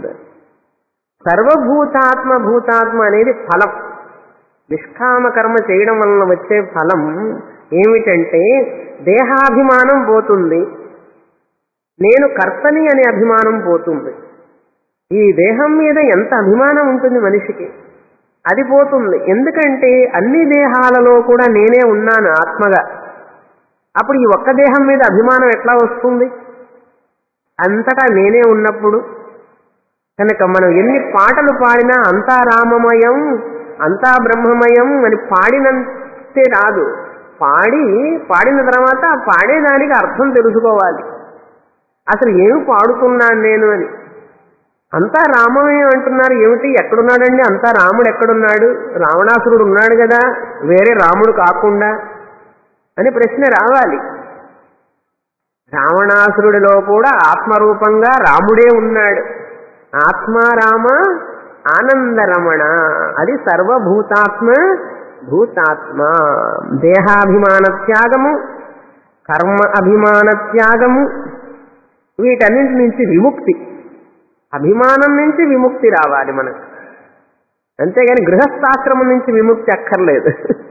సర్వభూతాత్మ భూతాత్మ అనేది ఫలం నిష్కామ కర్మ చేయడం వలన వచ్చే ఫలం ఏమిటంటే దేహాభిమానం పోతుంది నేను కర్తని అనే అభిమానం పోతుంది ఈ దేహం మీద ఎంత అభిమానం ఉంటుంది మనిషికి అది పోతుంది ఎందుకంటే అన్ని దేహాలలో కూడా నేనే ఉన్నాను ఆత్మగా అప్పుడు ఈ ఒక్క దేహం మీద అభిమానం ఎట్లా వస్తుంది అంతటా నేనే ఉన్నప్పుడు కనుక మనం ఎన్ని పాటలు పాడినా అంతా రామమయం అంతా బ్రహ్మమయం అని పాడినంతే రాదు పాడి పాడిన తర్వాత ఆ పాడేదానికి అర్థం తెలుసుకోవాలి అసలు ఏమి పాడుతున్నాను నేను అని అంతా రామమయం అంటున్నారు ఏమిటి ఎక్కడున్నాడండి అంతా రాముడు ఎక్కడున్నాడు రావణాసురుడు ఉన్నాడు కదా వేరే రాముడు కాకుండా అని ప్రశ్న రావాలి రావణాసురుడిలో కూడా ఆత్మరూపంగా రాముడే ఉన్నాడు ఆత్మారామ ఆనందరమణ అది సర్వభూతాత్మ భూతాత్మ దేహాభిమాన త్యాగము కర్మ అభిమాన త్యాగము వీటన్నింటి నుంచి విముక్తి అభిమానం నుంచి విముక్తి రావాలి మనకు అంతేగాని గృహస్థాశ్రమం నుంచి విముక్తి అక్కర్లేదు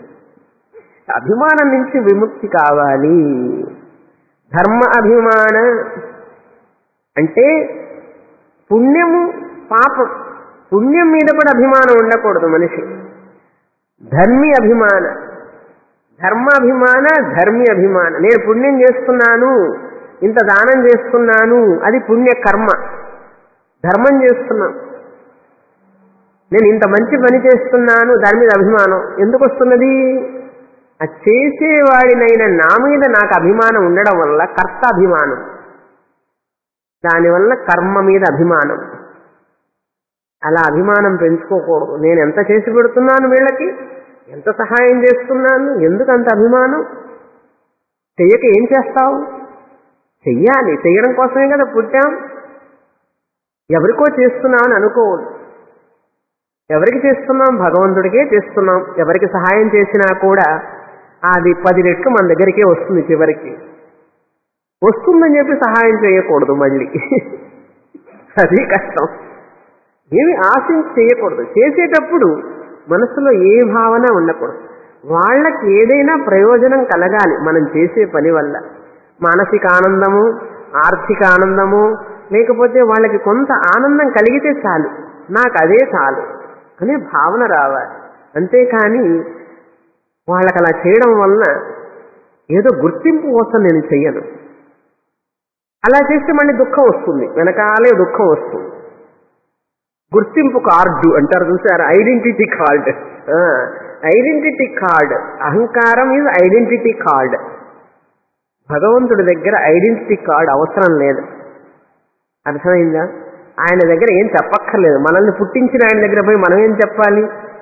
అభిమానం నుంచి విముక్తి కావాలి ధర్మ అభిమాన అంటే పుణ్యము పాపం పుణ్యం మీద కూడా అభిమానం ఉండకూడదు మనిషి ధర్మి అభిమాన ధర్మాభిమాన ధర్మి అభిమాన నేను పుణ్యం చేస్తున్నాను ఇంత దానం చేస్తున్నాను అది పుణ్య కర్మ ధర్మం చేస్తున్నాను నేను ఇంత మంచి పని చేస్తున్నాను దాని మీద అభిమానం ఎందుకు వస్తున్నది ఆ చేసేవాడినైన నా మీద నాకు అభిమానం ఉండడం వల్ల కర్త అభిమానం దానివల్ల కర్మ మీద అభిమానం అలా అభిమానం పెంచుకోకూడదు నేను ఎంత చేసి పెడుతున్నాను వీళ్ళకి ఎంత సహాయం చేస్తున్నాను ఎందుకు అంత అభిమానం చెయ్యక ఏం చేస్తావు చెయ్యాలి చెయ్యడం కోసమే కదా పుట్టాం ఎవరికో చేస్తున్నామని అనుకోవద్దు ఎవరికి చేస్తున్నాం భగవంతుడికే చేస్తున్నాం ఎవరికి సహాయం చేసినా కూడా అది పది రెట్లు మన దగ్గరికే వస్తుంది చివరికి వస్తుందని చెప్పి సహాయం చేయకూడదు మళ్ళీ అది కష్టం ఏమి ఆశించి చేయకూడదు చేసేటప్పుడు మనసులో ఏ భావన ఉండకూడదు వాళ్ళకి ఏదైనా ప్రయోజనం కలగాలి మనం చేసే పని వల్ల మానసిక ఆనందము ఆర్థిక ఆనందము లేకపోతే వాళ్ళకి కొంత ఆనందం కలిగితే చాలు నాకు అదే చాలు అనే భావన రావాలి అంతేకాని వాళ్ళకి అలా చేయడం వలన ఏదో గుర్తింపు కోసం నేను చెయ్యను అలా చేస్తే మళ్ళీ దుఃఖం వస్తుంది వెనకాలే దుఃఖం వస్తుంది గుర్తింపు కార్డు అంటారు చూసారు ఐడెంటిటీ కార్డ్ ఐడెంటిటీ కార్డ్ అహంకారం ఈజ్ ఐడెంటిటీ కార్డ్ భగవంతుడి దగ్గర ఐడెంటిటీ కార్డ్ అవసరం లేదు అర్థమైందా ఆయన దగ్గర ఏం చెప్పక్కర్లేదు మనల్ని పుట్టించిన ఆయన దగ్గర పోయి మనం ఏం చెప్పాలి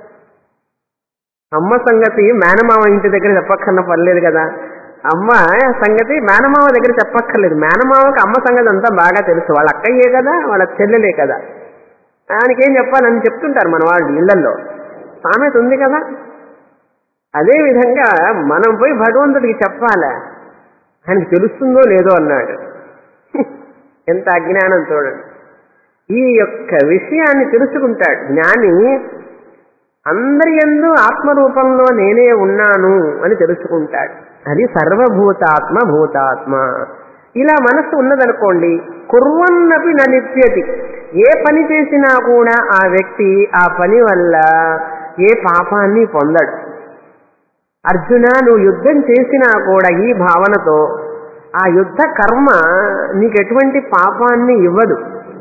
అమ్మ సంగతి మేనమామ ఇంటి దగ్గర చెప్పక్కర్న పర్లేదు కదా అమ్మ సంగతి మేనమామ దగ్గర చెప్పక్కర్లేదు మేనమామకి అమ్మ సంగతి అంతా బాగా తెలుసు వాళ్ళ అక్కయ్యే కదా వాళ్ళ చెల్లెలే కదా ఆయనకేం చెప్పాలని చెప్తుంటారు మన వాళ్ళు ఇళ్లలో సామెత ఉంది కదా అదే విధంగా మనం పోయి భగవంతుడికి చెప్పాలా ఆయనకి తెలుస్తుందో లేదో అన్నాడు ఎంత అజ్ఞానం చూడండి ఈ యొక్క విషయాన్ని తెలుసుకుంటాడు జ్ఞాని అందరి ఎందు ఆత్మరూపంలో నేనే ఉన్నాను అని తెలుసుకుంటాడు అది సర్వభూతాత్మ భూతాత్మ ఇలా మనస్సు ఉన్నదనుకోండి కుర్వన్నపి నలిప్యతి ఏ పని చేసినా కూడా ఆ వ్యక్తి ఆ పని వల్ల ఏ పాపాన్ని పొందడు అర్జున నువ్వు యుద్ధం చేసినా కూడా ఈ భావనతో ఆ యుద్ధ కర్మ నీకు ఎటువంటి పాపాన్ని ఇవ్వదు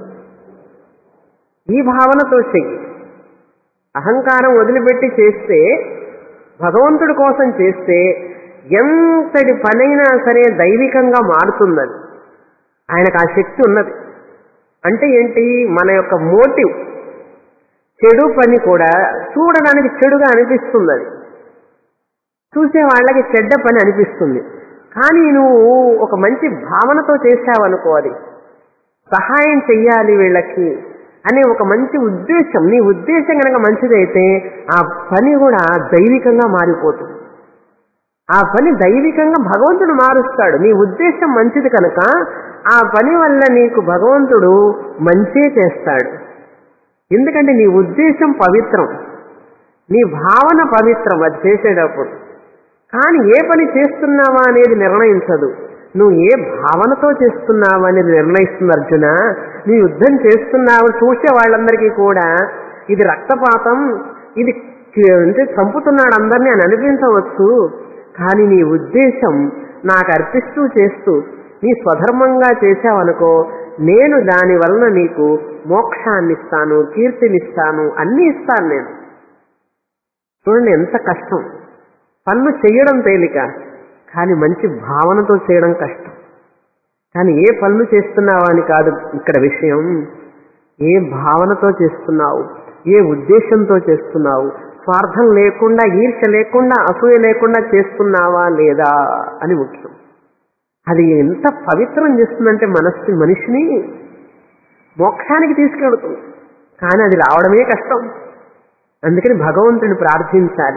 ఈ భావనతో చెయ్యి అహంకారం వదిలిపెట్టి చేస్తే భగవంతుడి కోసం చేస్తే ఎంతటి పనైనా సరే దైవికంగా మారుతున్నది ఆయనకు ఆ శక్తి ఉన్నది అంటే ఏంటి మన యొక్క మోటివ్ చెడు పని కూడా చూడడానికి చెడుగా అనిపిస్తుంది అది చూసే వాళ్ళకి చెడ్డ పని అనిపిస్తుంది కానీ నువ్వు ఒక మంచి భావనతో చేశావనుకో అది సహాయం చెయ్యాలి వీళ్ళకి అనే ఒక మంచి ఉద్దేశం నీ ఉద్దేశం కనుక మంచిదైతే ఆ పని కూడా దైవికంగా మారిపోతుంది ఆ పని దైవికంగా భగవంతుడు మారుస్తాడు నీ ఉద్దేశం మంచిది కనుక ఆ పని వల్ల నీకు భగవంతుడు మంచే చేస్తాడు ఎందుకంటే నీ ఉద్దేశం పవిత్రం నీ భావన పవిత్రం అది చేసేటప్పుడు కానీ ఏ పని చేస్తున్నావా అనేది నిర్ణయించదు నువ్వు ఏ భావనతో చేస్తున్నావు అనేది నిర్ణయిస్తుంది అర్జున నీ యుద్ధం చేస్తున్నావు చూసే వాళ్ళందరికీ కూడా ఇది రక్తపాతం ఇది అంటే చంపుతున్నాడు అందరినీ అని అనిపించవచ్చు కానీ నీ ఉద్దేశం నాకు అర్పిస్తూ చేస్తూ నీ స్వధర్మంగా చేశావనుకో నేను దాని వలన నీకు మోక్షాన్ని ఇస్తాను కీర్తినిస్తాను అన్నీ ఇస్తాను నేను చూడండి ఎంత కష్టం పనులు చేయడం తేలిక కానీ మంచి భావనతో చేయడం కష్టం కానీ ఏ పనులు చేస్తున్నావా అని కాదు ఇక్కడ విషయం ఏ భావనతో చేస్తున్నావు ఏ ఉద్దేశంతో చేస్తున్నావు స్వార్థం లేకుండా ఈర్ష లేకుండా అసూయ లేకుండా చేస్తున్నావా లేదా అని ముఖ్యం అది ఎంత పవిత్రం చేస్తుందంటే మనస్సు మనిషిని మోక్షానికి తీసుకెళ్తుంది కానీ అది రావడమే కష్టం అందుకని భగవంతుని ప్రార్థించాలి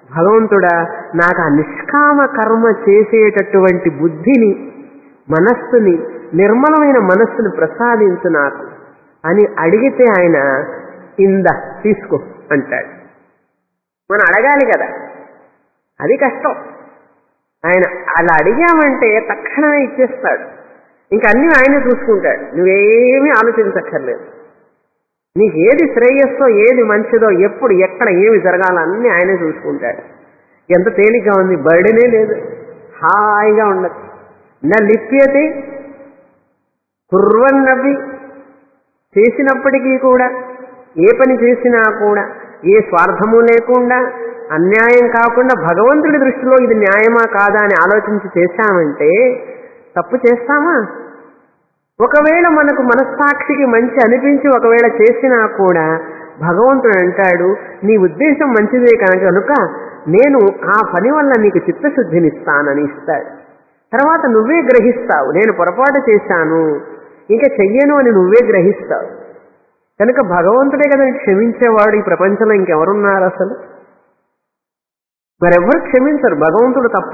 భగవంతుడా నాకు ఆ నిష్కామ కర్మ చేసేటటువంటి బుద్ధిని మనస్సుని నిర్మలమైన మనస్సుని ప్రసాదించు నాకు అని అడిగితే ఆయన ఇంద తీసుకో అంటాడు మనం అడగాలి కదా అది కష్టం ఆయన అలా అడిగామంటే తక్షణమే ఇచ్చేస్తాడు ఇంక అన్నీ ఆయనే చూసుకుంటాడు నువ్వేమీ ఆలోచించక్కర్లేదు నీకు ఏది శ్రేయస్సో ఏది మంచిదో ఎప్పుడు ఎక్కడ ఏమి జరగాలో అన్నీ ఆయనే చూసుకుంటాడు ఎంత తేలిగ్గా ఉంది బర్డెనే లేదు హాయిగా ఉండదు నా లిప్యతే కుర్వన్నవి చేసినప్పటికీ కూడా ఏ పని చేసినా కూడా ఏ స్వార్థము లేకుండా అన్యాయం కాకుండా భగవంతుడి దృష్టిలో ఇది న్యాయమా కాదా అని ఆలోచించి చేశామంటే తప్పు చేస్తామా ఒకవేళ మనకు మనస్సాక్షికి మంచి అనిపించి ఒకవేళ చేసినా కూడా భగవంతుడు అంటాడు నీ ఉద్దేశం మంచిదే కనుక కనుక నేను ఆ పని వల్ల నీకు చిత్తశుద్ధినిస్తానని ఇస్తాడు తర్వాత నువ్వే గ్రహిస్తావు నేను పొరపాటు చేశాను ఇంకా చెయ్యను అని నువ్వే గ్రహిస్తావు కనుక భగవంతుడే కదా క్షమించేవాడు ఈ ప్రపంచంలో ఇంకెవరున్నారు అసలు మరెవ్వరు క్షమించరు భగవంతుడు తప్ప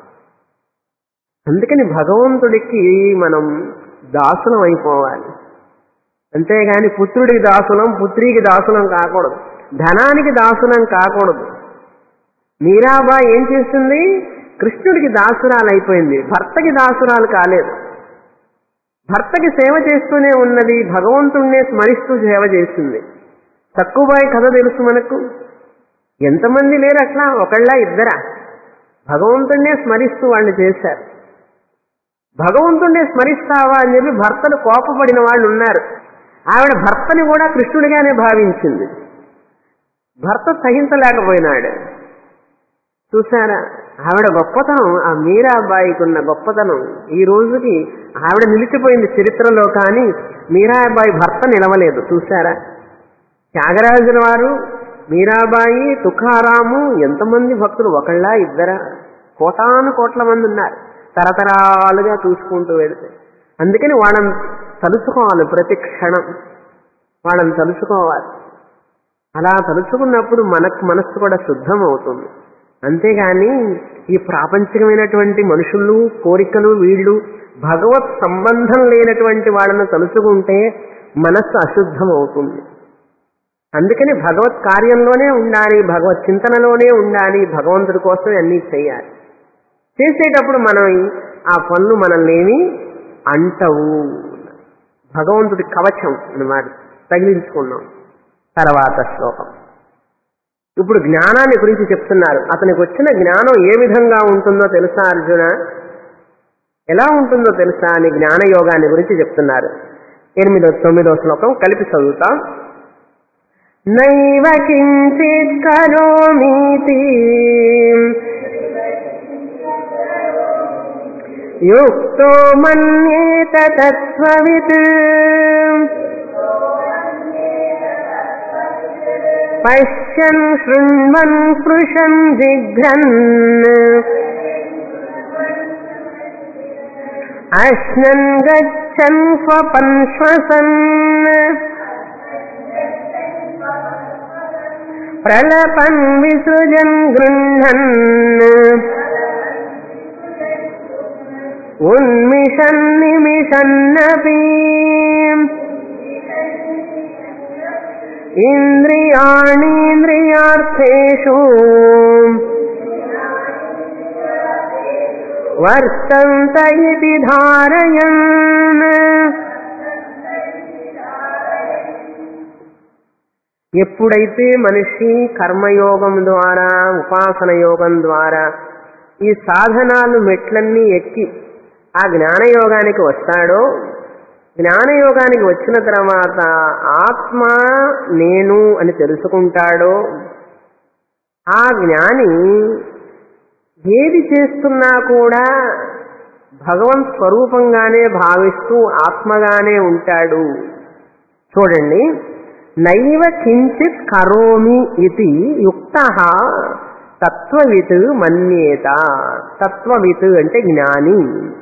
అందుకని భగవంతుడికి మనం దాసులం అయిపోవాలి అంతేగాని పుత్రుడికి దాసులం పుత్రికి దాసులం కాకూడదు ధనానికి దాసులం కాకూడదు మీరాబా ఏం చేస్తుంది కృష్ణుడికి దాసురాలు అయిపోయింది భర్తకి దాసురాలు కాలేదు భర్తకి సేవ చేస్తూనే ఉన్నది భగవంతుణ్ణే స్మరిస్తూ సేవ చేస్తుంది తక్కువబాయి కథ తెలుసు మనకు ఎంతమంది లేరు అట్లా ఒకళ్ళ ఇద్దరా భగవంతుణ్ణే స్మరిస్తూ వాళ్ళు చేశారు భగవంతుణ్ణే స్మరిస్తావా అని చెప్పి భర్తలు కోపపడిన వాళ్ళు ఉన్నారు ఆవిడ భర్తని కూడా కృష్ణుడిగానే భావించింది భర్త సహించలేకపోయినాడు చూసారా ఆవిడ గొప్పతనం ఆ మీరాబాయికి ఉన్న గొప్పతనం ఈ రోజుకి ఆవిడ నిలిచిపోయింది చరిత్రలో కానీ మీరాబాయి భర్త నిలవలేదు చూసారా త్యాగరాజుల వారు మీరాబాయి తుకారాము ఎంతమంది భక్తులు ఒకళ్ళ ఇద్దరా కోటాను కోట్ల మంది ఉన్నారు తరతరాలుగా చూసుకుంటూ వెళితే అందుకని వాళ్ళని తలుచుకోవాలి ప్రతి క్షణం వాళ్ళని తలుచుకోవాలి అలా తలుచుకున్నప్పుడు మనకు మనస్సు కూడా శుద్ధం అవుతుంది అంతేగాని ఈ ప్రాపంచికమైనటువంటి మనుషులు కోరికలు వీళ్ళు భగవత్ సంబంధం లేనటువంటి వాళ్ళని తలుచుకుంటే మనస్సు అశుద్ధం అవుతుంది అందుకని భగవత్ కార్యంలోనే ఉండాలి భగవత్ చింతనలోనే ఉండాలి భగవంతుడి కోసం అన్నీ చేయాలి చేసేటప్పుడు మనం ఆ పనులు మనల్నేమి అంటవు భగవంతుడి కవచం అన్నమాట తగిలించుకున్నాం తర్వాత శ్లోకం ఇప్పుడు జ్ఞానాన్ని గురించి చెప్తున్నారు అతనికి వచ్చిన జ్ఞానం ఏ విధంగా ఉంటుందో తెలుసా అర్జున ఎలా ఉంటుందో తెలుసా అని జ్ఞాన యోగాన్ని గురించి చెప్తున్నారు ఎనిమిదో తొమ్మిదో శ్లోకం కలిపి చదువుతాం నైవ కించిత్ కరోమీతి యుక్తో మన్యేత తత్వవిత్ పశ్యన్ శృణ్వన్ స్పృశన్ జిఘ్రన్ అశ్నన్ గచ్చన్ స్వపన్ శ్వసన్ ప్రలపన్ విసృజన్ గృహన్ ఉన్మిషన్ నిమిషన్నపి ఇంద్రియాణీంద్రియార్థేషు వర్తంత ఇది ధారయన్ ఎప్పుడైతే మనిషి కర్మయోగం ద్వారా ఉపాసన యోగం ద్వారా ఈ సాధనాలు మెట్లన్నీ ఎక్కి ఆ జ్ఞానయోగానికి వస్తాడో జ్ఞానయోగానికి వచ్చిన తర్వాత ఆత్మ నేను అని తెలుసుకుంటాడో ఆ జ్ఞాని ఏది చేస్తున్నా కూడా భగవన్ స్వరూపంగానే భావిస్తూ ఆత్మగానే ఉంటాడు చూడండి నైవ కించిత్ కరోమి ఇది యుక్త తత్వవిత్ మన్యేత తత్వవిత్ అంటే జ్ఞాని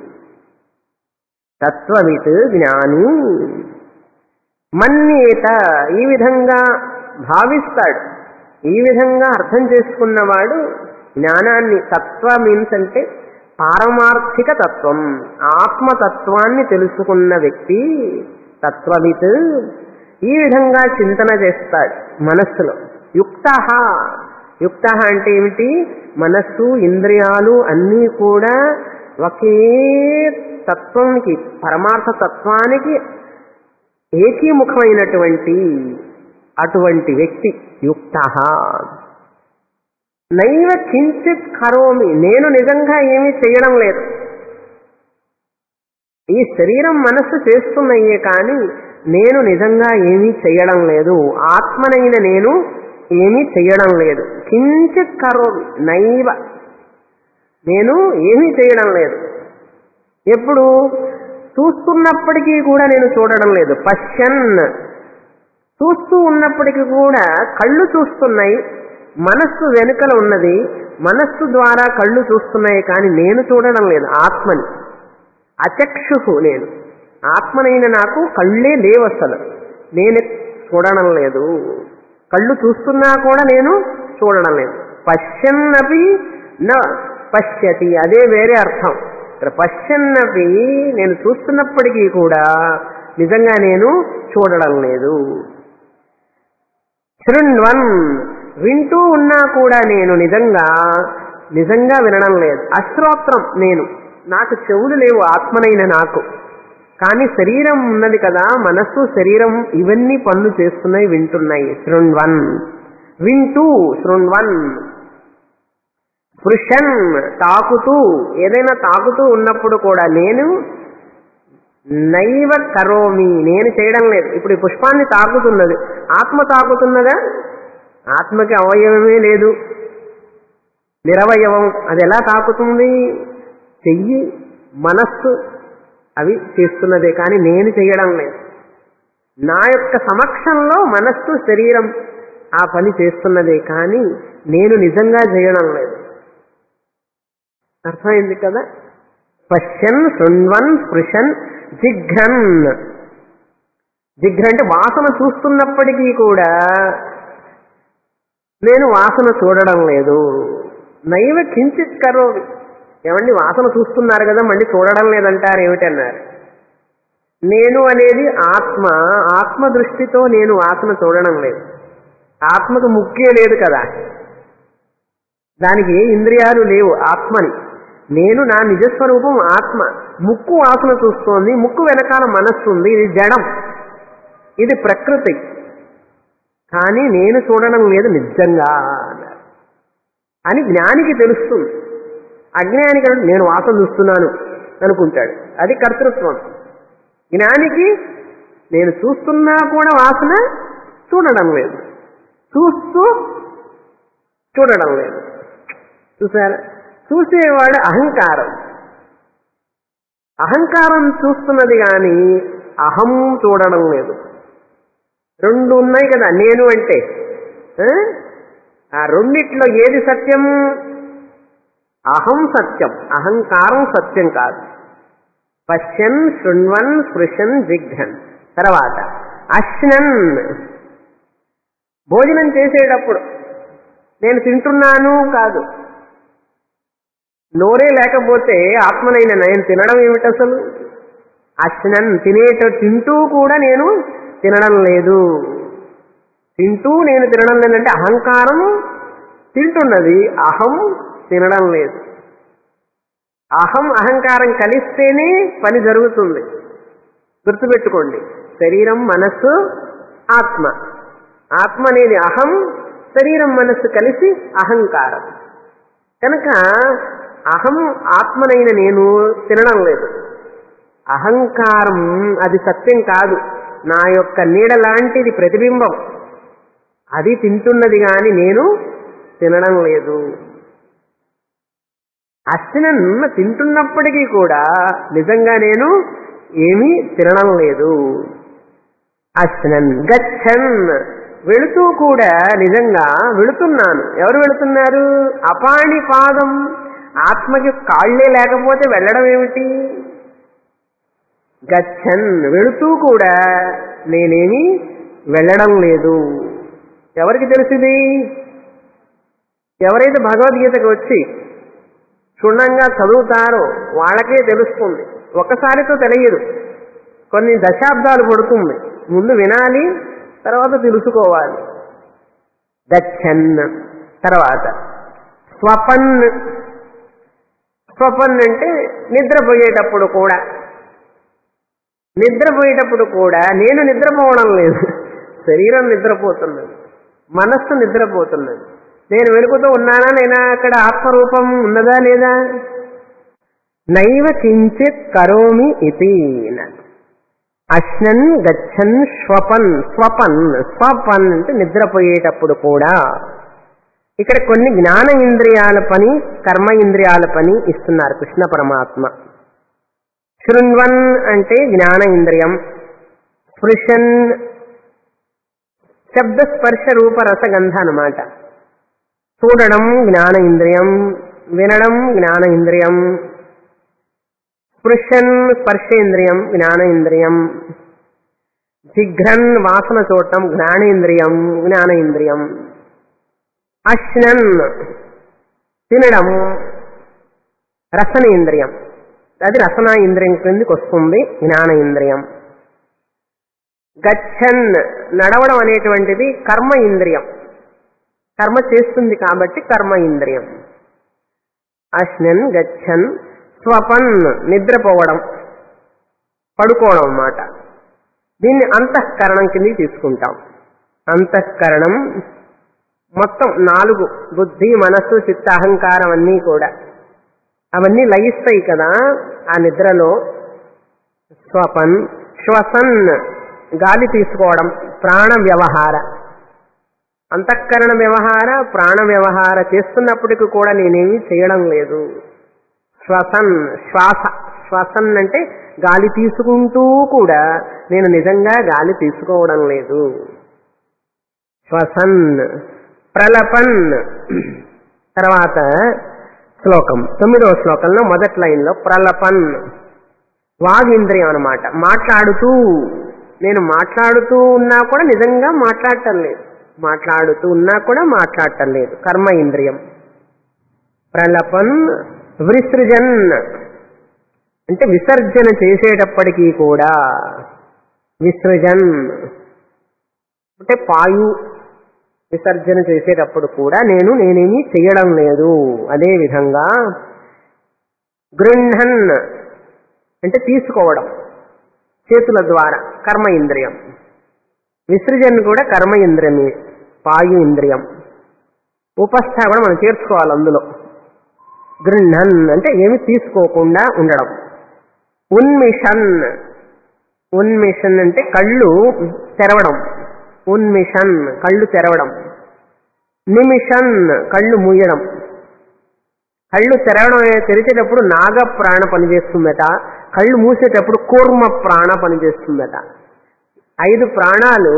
తత్వవిత్ జ్ఞాని మన్యేత ఈ విధంగా భావిస్తాడు ఈ విధంగా అర్థం చేసుకున్నవాడు జ్ఞానాన్ని తత్వ మీన్స్ అంటే పారమార్థిక తత్వం ఆత్మతత్వాన్ని తెలుసుకున్న వ్యక్తి తత్వవిత్ ఈ విధంగా చింతన చేస్తాడు మనస్సులో యుక్త యుక్త అంటే ఏమిటి మనస్సు ఇంద్రియాలు అన్నీ కూడా ఒకే తత్వంకి పరమార్థ తత్వానికి ఏకీముఖమైనటువంటి అటువంటి వ్యక్తి యుక్త నైవ కించిత్ కరోమి నేను నిజంగా ఏమీ చేయడం లేదు ఈ శరీరం మనస్సు చేస్తున్నాయే కానీ నేను నిజంగా ఏమీ చేయడం లేదు ఆత్మనైన నేను ఏమీ చేయడం లేదు కించిత్ కరోమి నైవ నేను ఏమీ చేయడం లేదు ఎప్పుడు చూస్తున్నప్పటికీ కూడా నేను చూడడం లేదు పశ్చన్ చూస్తూ ఉన్నప్పటికీ కూడా కళ్ళు చూస్తున్నాయి మనస్సు వెనుకల ఉన్నది మనస్సు ద్వారా కళ్ళు చూస్తున్నాయి కానీ నేను చూడడం లేదు ఆత్మని అచక్షు నేను ఆత్మనైన నాకు కళ్ళే లేవు అసలు నేను చూడడం లేదు కళ్ళు చూస్తున్నా కూడా నేను చూడడం లేదు పశ్యన్నపి న పశ్యతి అదే వేరే అర్థం ఇక్కడ పశ్యన్నపి నేను చూస్తున్నప్పటికీ కూడా నిజంగా నేను చూడడం లేదు శృణ్వన్ వింటూ ఉన్నా కూడా నేను నిజంగా నిజంగా వినడం లేదు అశ్రోత్రం నేను నాకు చెవులు లేవు ఆత్మనైన నాకు కానీ శరీరం ఉన్నది కదా మనస్సు శరీరం ఇవన్నీ పనులు చేస్తున్నాయి వింటున్నాయి శృణ్వన్ వింటూ శృణ్వన్ స్పృశన్ తాకుతూ ఏదైనా తాకుతూ ఉన్నప్పుడు కూడా నేను నైవ కరోమి నేను చేయడం లేదు ఇప్పుడు ఈ పుష్పాన్ని తాకుతున్నది ఆత్మ తాకుతున్నదా ఆత్మకి అవయవమే లేదు నిరవయవం అది ఎలా తాకుతుంది చెయ్యి మనస్సు అవి చేస్తున్నదే కానీ నేను చేయడం లేదు నా యొక్క సమక్షంలో మనస్సు శరీరం ఆ పని చేస్తున్నదే కానీ నేను నిజంగా చేయడం లేదు అర్థమైంది కదా పశ్యన్ శృణ్వన్ స్పృశన్ జిఘ్రన్ జిఘ్ర అంటే వాసన చూస్తున్నప్పటికీ కూడా నేను వాసన చూడడం లేదు నైవ కించిత్ కరోవి ఏమండి వాసన చూస్తున్నారు కదా మళ్ళీ చూడడం లేదంటారు ఏమిటన్నారు నేను అనేది ఆత్మ ఆత్మ దృష్టితో నేను వాసన చూడడం లేదు ఆత్మకు ముఖ్యే లేదు కదా దానికి ఏ ఇంద్రియాలు లేవు ఆత్మని నేను నా నిజస్వరూపం ఆత్మ ముక్కు వాసన చూస్తోంది ముక్కు వెనకాల మనస్సు ఉంది ఇది జడం ఇది ప్రకృతి కానీ నేను చూడడం లేదు నిజంగా అన్నారు అని జ్ఞానికి తెలుస్తుంది అజ్ఞానికి అంటే నేను వాసన చూస్తున్నాను అనుకుంటాడు అది కర్తృత్వం జ్ఞానికి నేను చూస్తున్నా కూడా వాసన చూడడం లేదు చూస్తూ చూడడం లేదు చూసారా చూసేవాడు అహంకారం అహంకారం చూస్తున్నది కానీ అహం చూడడం లేదు రెండు ఉన్నాయి కదా నేను అంటే ఆ? ఆ రెండిట్లో ఏది సత్యం అహం సత్యం అహంకారం సత్యం కాదు పశ్యన్ శృణ్వన్ స్పృశన్ జిఘ్రన్ తర్వాత అశ్నన్ భోజనం చేసేటప్పుడు నేను తింటున్నాను కాదు నోరే లేకపోతే ఆత్మనైన నేను తినడం ఏమిటి అసలు అశ్నన్ తినేట తింటూ కూడా నేను తినడం లేదు తింటూ నేను తినడం లేదంటే అహంకారం తింటున్నది అహం తినడం లేదు అహం అహంకారం కలిస్తేనే పని జరుగుతుంది గుర్తుపెట్టుకోండి శరీరం మనస్సు ఆత్మ ఆత్మ అనేది అహం శరీరం మనస్సు కలిసి అహంకారం కనుక అహం ఆత్మనైన నేను తినడం లేదు అహంకారం అది సత్యం కాదు నా యొక్క నీడ లాంటిది ప్రతిబింబం అది తింటున్నది కానీ నేను తినడం లేదు అశ్వినన్ తింటున్నప్పటికీ కూడా నిజంగా నేను ఏమీ తినడం లేదు అశ్వినన్ గచ్చన్ వెళుతూ కూడా నిజంగా వెళుతున్నాను ఎవరు వెళుతున్నారు అపాణి పాదం ఆత్మకి కాళ్ళే లేకపోతే వెళ్ళడం ఏమిటి గచ్చన్ వెళుతూ కూడా నేనేమి వెళ్ళడం లేదు ఎవరికి తెలిసింది ఎవరైతే భగవద్గీతకు వచ్చి క్షుణ్ణంగా చదువుతారో వాళ్ళకే తెలుస్తుంది ఒక్కసారితో తెలియదు కొన్ని దశాబ్దాలు పడుతుంది ముందు వినాలి తర్వాత తెలుసుకోవాలి గచ్చన్ తర్వాత స్వపన్ స్వపన్ అంటే నిద్రపోయేటప్పుడు కూడా నిద్రపోయేటప్పుడు కూడా నేను నిద్రపోవడం లేదు శరీరం నిద్రపోతున్నది మనస్సు నిద్రపోతున్నది నేను వెనుకుతూ ఉన్నానా నేనా అక్కడ ఆత్మరూపం ఉన్నదా లేదా నైవ కించిత్ కరోమి ఇది అశ్నన్ గచ్చన్ స్వపన్ స్వపన్ స్వపన్ అంటే నిద్రపోయేటప్పుడు కూడా ఇక్కడ కొన్ని జ్ఞాన ఇంద్రియాల పని కర్మ ఇంద్రియాల పని ఇస్తున్నారు కృష్ణ పరమాత్మ శృణ్వన్ అంటే జ్ఞాన ఇంద్రియం స్పృశన్ శబ్ద స్పర్శ రూప రసగంధ అనమాట చూడడం జ్ఞాన ఇంద్రియం వినడం జ్ఞాన ఇంద్రియం స్పృశన్ స్పర్శేంద్రియం జ్ఞాన ఇంద్రియం జిఘ్రన్ వాసన చూడటం జ్ఞానేంద్రియం జ్ఞాన ఇంద్రియం అశ్నన్ తినడం రసనేంద్రియం అది రసన ఇంద్రియం కిందకి వస్తుంది జ్ఞాన ఇంద్రియం గచ్చన్ నడవడం అనేటువంటిది కర్మ ఇంద్రియం కర్మ చేస్తుంది కాబట్టి కర్మ ఇంద్రియం అశ్నన్ గచ్చన్ స్వపన్ నిద్రపోవడం పడుకోవడం అన్నమాట దీన్ని అంతఃకరణం కిందకి తీసుకుంటాం అంతఃకరణం మొత్తం నాలుగు బుద్ధి మనస్సు చిత్త అహంకారం అన్నీ కూడా అవన్నీ లయిస్తాయి కదా ఆ నిద్రలో స్వపన్ శ్వసన్ గాలి తీసుకోవడం ప్రాణ వ్యవహార అంతఃకరణ వ్యవహార ప్రాణ వ్యవహార చేస్తున్నప్పటికీ కూడా నేనేమీ చేయడం లేదు శ్వసన్ శ్వాస శ్వసన్ అంటే గాలి తీసుకుంటూ కూడా నేను నిజంగా గాలి తీసుకోవడం లేదు శ్వసన్ ప్రలపన్ తర్వాత శ్లోకం తొమ్మిదవ శ్లోకంలో మొదటి లైన్లో ప్రలపన్ వాగింద్రియం అనమాట మాట్లాడుతూ నేను మాట్లాడుతూ ఉన్నా కూడా నిజంగా మాట్లాడటం లేదు మాట్లాడుతూ ఉన్నా కూడా మాట్లాడటం లేదు కర్మ ఇంద్రియం ప్రలపన్ విసృజన్ అంటే విసర్జన చేసేటప్పటికీ కూడా విసృజన్ అంటే పాయు విసర్జన చేసేటప్పుడు కూడా నేను నేనేమీ చేయడం లేదు అదే విధంగా గృహన్ అంటే తీసుకోవడం చేతుల ద్వారా కర్మ ఇంద్రియం విసృజన్ కూడా కర్మ ఇంద్రియమే పాయు ఇంద్రియం ఉపస్థ కూడా మనం చేర్చుకోవాలి అందులో గృహన్ అంటే ఏమి తీసుకోకుండా ఉండడం ఉన్మిషన్ ఉన్మిషన్ అంటే కళ్ళు తెరవడం ఉన్మిషన్ కళ్ళు తెరవడం నిమిషన్ కళ్ళు మూయడం కళ్ళు తెరవడం తెరిచేటప్పుడు నాగ ప్రాణ పనిచేస్తుందట కళ్ళు మూసేటప్పుడు కూర్మ ప్రాణ పనిచేస్తుందట ఐదు ప్రాణాలు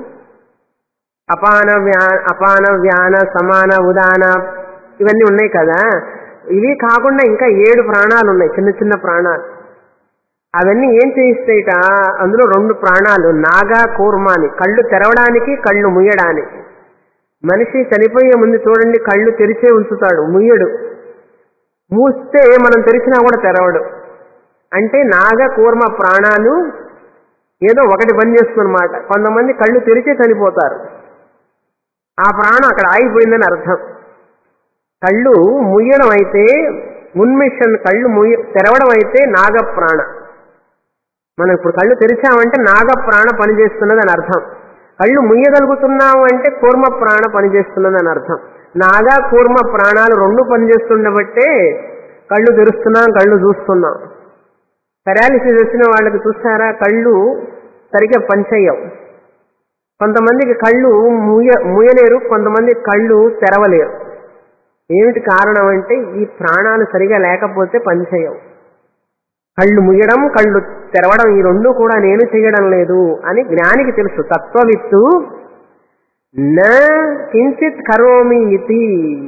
అపాన వ్యా అపాన వ్యాన సమాన ఉదాన ఇవన్నీ ఉన్నాయి కదా ఇవి కాకుండా ఇంకా ఏడు ప్రాణాలు ఉన్నాయి చిన్న చిన్న ప్రాణాలు అవన్నీ ఏం చేయిస్తాయిట అందులో రెండు ప్రాణాలు నాగా కూర్మాని కళ్ళు తెరవడానికి కళ్ళు ముయ్యడానికి మనిషి చనిపోయే ముందు చూడండి కళ్ళు తెరిచే ఉంచుతాడు ముయ్యడు మూస్తే మనం తెరిచినా కూడా తెరవడు అంటే నాగ కూర్మ ప్రాణాలు ఏదో ఒకటి పని చేస్తుందన్నమాట కొంతమంది కళ్ళు తెరిచే చనిపోతారు ఆ ప్రాణం అక్కడ ఆగిపోయిందని అర్థం కళ్ళు ముయ్యడం అయితే ఉన్మిషన్ కళ్ళు ముయ్య తెరవడం అయితే నాగ ప్రాణ మనం ఇప్పుడు కళ్ళు తెరిచామంటే నాగ ప్రాణ పనిచేస్తున్నది అని అర్థం కళ్ళు ముయ్యగలుగుతున్నాము అంటే కూర్మ ప్రాణ పనిచేస్తున్నది అని అర్థం నాగా కూర్మ ప్రాణాలు రెండు పనిచేస్తుండబట్టే కళ్ళు తెరుస్తున్నాం కళ్ళు చూస్తున్నాం పెరాలిసిస్ వచ్చిన వాళ్ళకి చూస్తారా కళ్ళు సరిగ్గా పనిచేయవు కొంతమందికి కళ్ళు మూయ మూయలేరు కొంతమంది కళ్ళు తెరవలేరు ఏమిటి కారణం అంటే ఈ ప్రాణాలు సరిగా లేకపోతే పనిచేయవు కళ్ళు ముయ్యడం కళ్ళు తెరవడం ఈ రెండు కూడా నేను చేయడం లేదు అని జ్ఞానికి తెలుసు తత్వవిత్తు నా కించిత్ కరోమి ఇది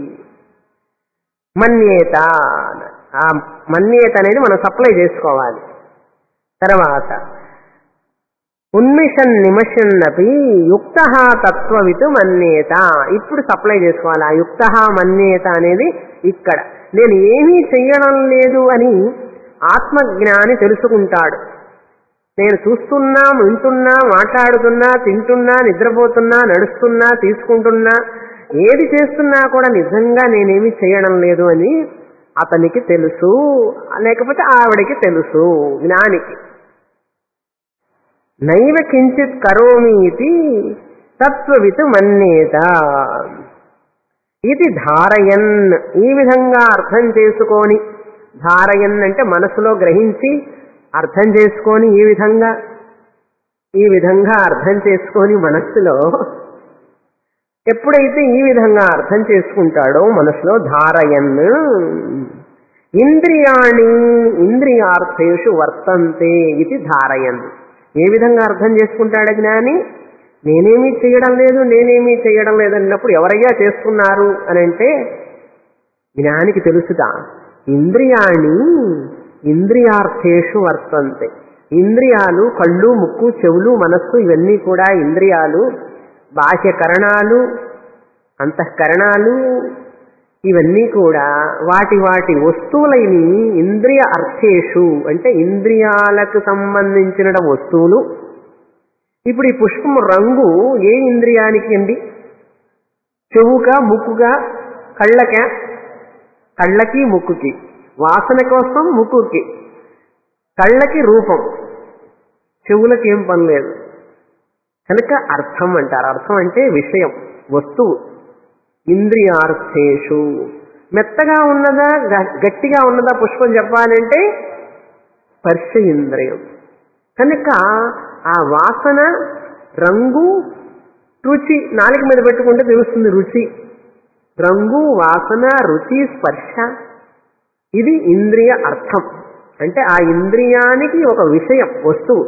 మన్యేత ఆ మన్యేత అనేది మనం సప్లై చేసుకోవాలి తర్వాత ఉన్మిషన్ నిమషన్నపి యుక్త తత్వవితు మన్యేత ఇప్పుడు సప్లై చేసుకోవాలి ఆ యుక్త మన్యేత అనేది ఇక్కడ నేను ఏమీ చెయ్యడం లేదు అని ఆత్మజ్ఞాని తెలుసుకుంటాడు నేను చూస్తున్నా వింటున్నా మాట్లాడుతున్నా తింటున్నా నిద్రపోతున్నా నడుస్తున్నా తీసుకుంటున్నా ఏది చేస్తున్నా కూడా నిజంగా నేనేమి చేయడం లేదు అని అతనికి తెలుసు లేకపోతే ఆవిడకి తెలుసు జ్ఞానికి నైవ కించిత్ కరోమి ఇది తత్వవిత్ మన్యేత ఇది ధారయన్ ఈ విధంగా అర్థం చేసుకొని ధారయన్ అంటే మనసులో గ్రహించి అర్థం చేసుకొని ఈ విధంగా ఈ విధంగా అర్థం చేసుకొని మనస్సులో ఎప్పుడైతే ఈ విధంగా అర్థం చేసుకుంటాడో మనసులో ధారయన్ ఇంద్రియాణి ఇంద్రియార్థేషు వర్తంతే ఇది ధారయన్ ఏ విధంగా అర్థం చేసుకుంటాడు జ్ఞాని నేనేమీ చేయడం లేదు నేనేమీ చేయడం లేదు అన్నప్పుడు ఎవరయ్యా చేస్తున్నారు అని అంటే జ్ఞానికి తెలుసుగా ఇంద్రియాణి ఇంద్రియార్థేషు వర్తంతే ఇంద్రియాలు కళ్ళు ముక్కు చెవులు మనస్సు ఇవన్నీ కూడా ఇంద్రియాలు బాహ్యకరణాలు అంతఃకరణాలు ఇవన్నీ కూడా వాటి వాటి వస్తువులని ఇంద్రియ అర్థేషు అంటే ఇంద్రియాలకు సంబంధించిన వస్తువులు ఇప్పుడు ఈ పుష్పం రంగు ఏ ఇంద్రియానికి అండి చెవుగా ముక్కుగా కళ్ళక కళ్ళకి ముక్కుకి వాసన కోసం ముక్కుకి కళ్ళకి రూపం చెవులకి ఏం పని లేదు కనుక అర్థం అంటారు అర్థం అంటే విషయం వస్తువు ఇంద్రియార్థేషు మెత్తగా ఉన్నదా గ- గట్టిగా ఉన్నదా పుష్పం చెప్పాలంటే స్పర్శ ఇంద్రియం కనుక ఆ వాసన రంగు రుచి నాలుక మీద పెట్టుకుంటే తెలుస్తుంది రుచి రంగు వాసన రుచి స్పర్శ ఇది ఇంద్రియ అర్థం అంటే ఆ ఇంద్రియానికి ఒక విషయం వస్తువు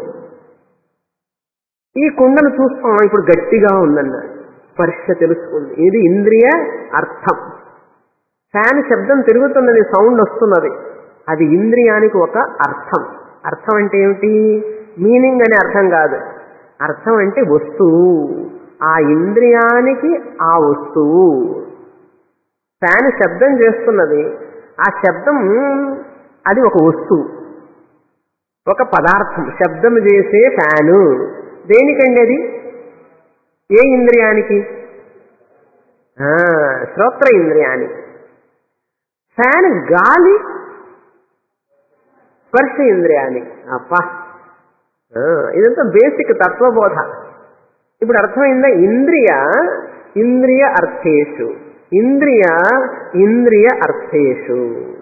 ఈ కుండను చూస్తాం ఇప్పుడు గట్టిగా ఉందన్నాడు స్పర్శ తెలుసుకుంది ఇది ఇంద్రియ అర్థం ఫ్యాన్ శబ్దం తిరుగుతున్నది సౌండ్ వస్తున్నది అది ఇంద్రియానికి ఒక అర్థం అర్థం అంటే ఏమిటి మీనింగ్ అనే అర్థం కాదు అర్థం అంటే వస్తువు ఆ ఇంద్రియానికి ఆ వస్తువు ఫ్యాన్ శబ్దం చేస్తున్నది ఆ శబ్దం అది ఒక వస్తువు ఒక పదార్థం శబ్దం చేసే ఫ్యాను దేనికండి అది ఏ ఇంద్రియానికి ఆ, శ్రోత్ర ఇంద్రియానికి ఫ్యాన్ గాలి స్పర్శ ఇంద్రియానికి అప్పా ఆ, ఇదంతా బేసిక్ తత్వబోధ ఇప్పుడు అర్థమైందా ఇంద్రియ ఇంద్రియ అర్థేషు ఇంద్రియ ఇంద్రియ అర్థేషు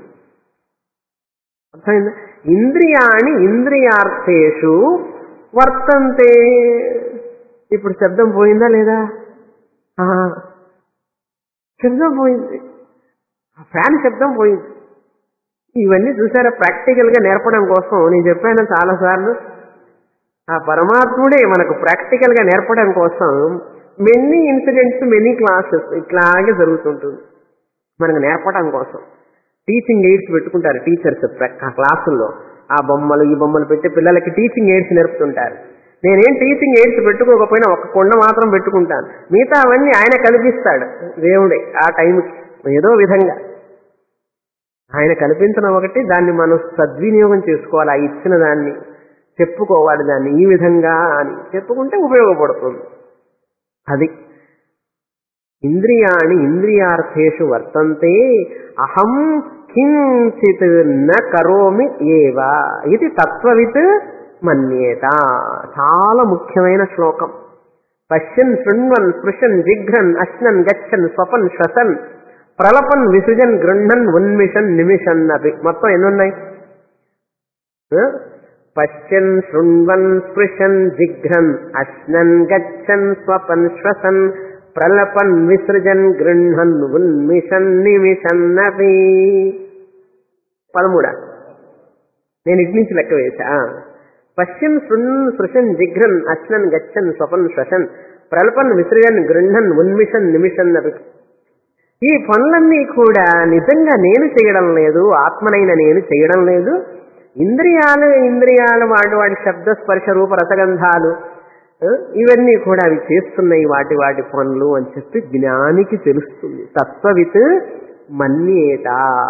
అర్థమైందా ఇంద్రియాణి ఇంద్రియార్థేషు వర్తంతే ఇప్పుడు శబ్దం పోయిందా లేదా ఆ, శబ్దం పోయింది ఆ ఫ్యాన్ శబ్దం పోయింది ఇవన్నీ చూసారా ప్రాక్టికల్ గా నేర్పడం కోసం నేను చెప్పాను చాలాసార్లు ఆ పరమాత్ముడే మనకు ప్రాక్టికల్ గా నేర్పడం కోసం మెనీ ఇన్సిడెంట్స్ మెనీ క్లాసెస్ ఇట్లాగే జరుగుతుంటుంది మనకు నేర్పడం కోసం టీచింగ్ ఎయిడ్స్ పెట్టుకుంటారు టీచర్స్ క్లాసుల్లో ఆ బొమ్మలు ఈ బొమ్మలు పెట్టి పిల్లలకి టీచింగ్ ఎయిడ్స్ నేర్పుతుంటారు నేనేం టీచింగ్ ఎయిడ్స్ పెట్టుకోకపోయినా ఒక కొండ మాత్రం పెట్టుకుంటాను మిగతా అవన్నీ ఆయన కల్పిస్తాడు దేవుడే ఆ టైంకి ఏదో విధంగా ఆయన కల్పించడం ఒకటి దాన్ని మనం సద్వినియోగం చేసుకోవాలి ఆ ఇచ్చిన దాన్ని చెప్పుకోవాలి దాన్ని ఈ విధంగా అని చెప్పుకుంటే ఉపయోగపడుతుంది అది ఇంద్రియాణి ఇంద్రియార్థేషు వర్తంతే అహం కించిత్ న కరోమి ఏవా ఇది తత్వవిత్ మన్యేత చాలా ముఖ్యమైన శ్లోకం పశ్యన్ శృణ్వన్ స్పృశన్ జిఘ్రన్ అశ్నన్ గచ్చన్ స్వపన్ శ్వసన్ ప్రలపన్ విసృజన్ గృహన్ ఉన్మిషన్ నిమిషన్ అవి మొత్తం ఎన్నున్నాయి ఆ? పశ్యన్ శృణ్వన్ స్పృశన్ జిఘ్రన్ అశ్నన్ గచ్చన్ స్వపన్ శ్వసన్ ప్రలపన్ విసృజన్ గృహన్ ఉన్మిషన్ నిమిషన్ అవి పదమూడా నేను ఇటు నుంచి లెక్క వేసా పశ్చిమ్ శృణ్ సృశన్ జిఘ్రన్ అశ్నన్ గచ్చన్ స్వపన్ శ్వసన్ ప్రల్పన్ విసృజన్ గృహన్ ఉన్మిషన్ నిమిషన్ అవి ఈ పనులన్నీ కూడా నిజంగా నేను చేయడం లేదు ఆత్మనైన నేను చేయడం లేదు ఇంద్రియాలు ఇంద్రియాలు వాడు వాడి శబ్ద స్పర్శ రూప రసగంధాలు ఆ, ఇవన్నీ కూడా అవి చేస్తున్నాయి వాటి వాటి పనులు అని చెప్పి జ్ఞానికి తెలుస్తుంది తత్వవిత్ మన్యేత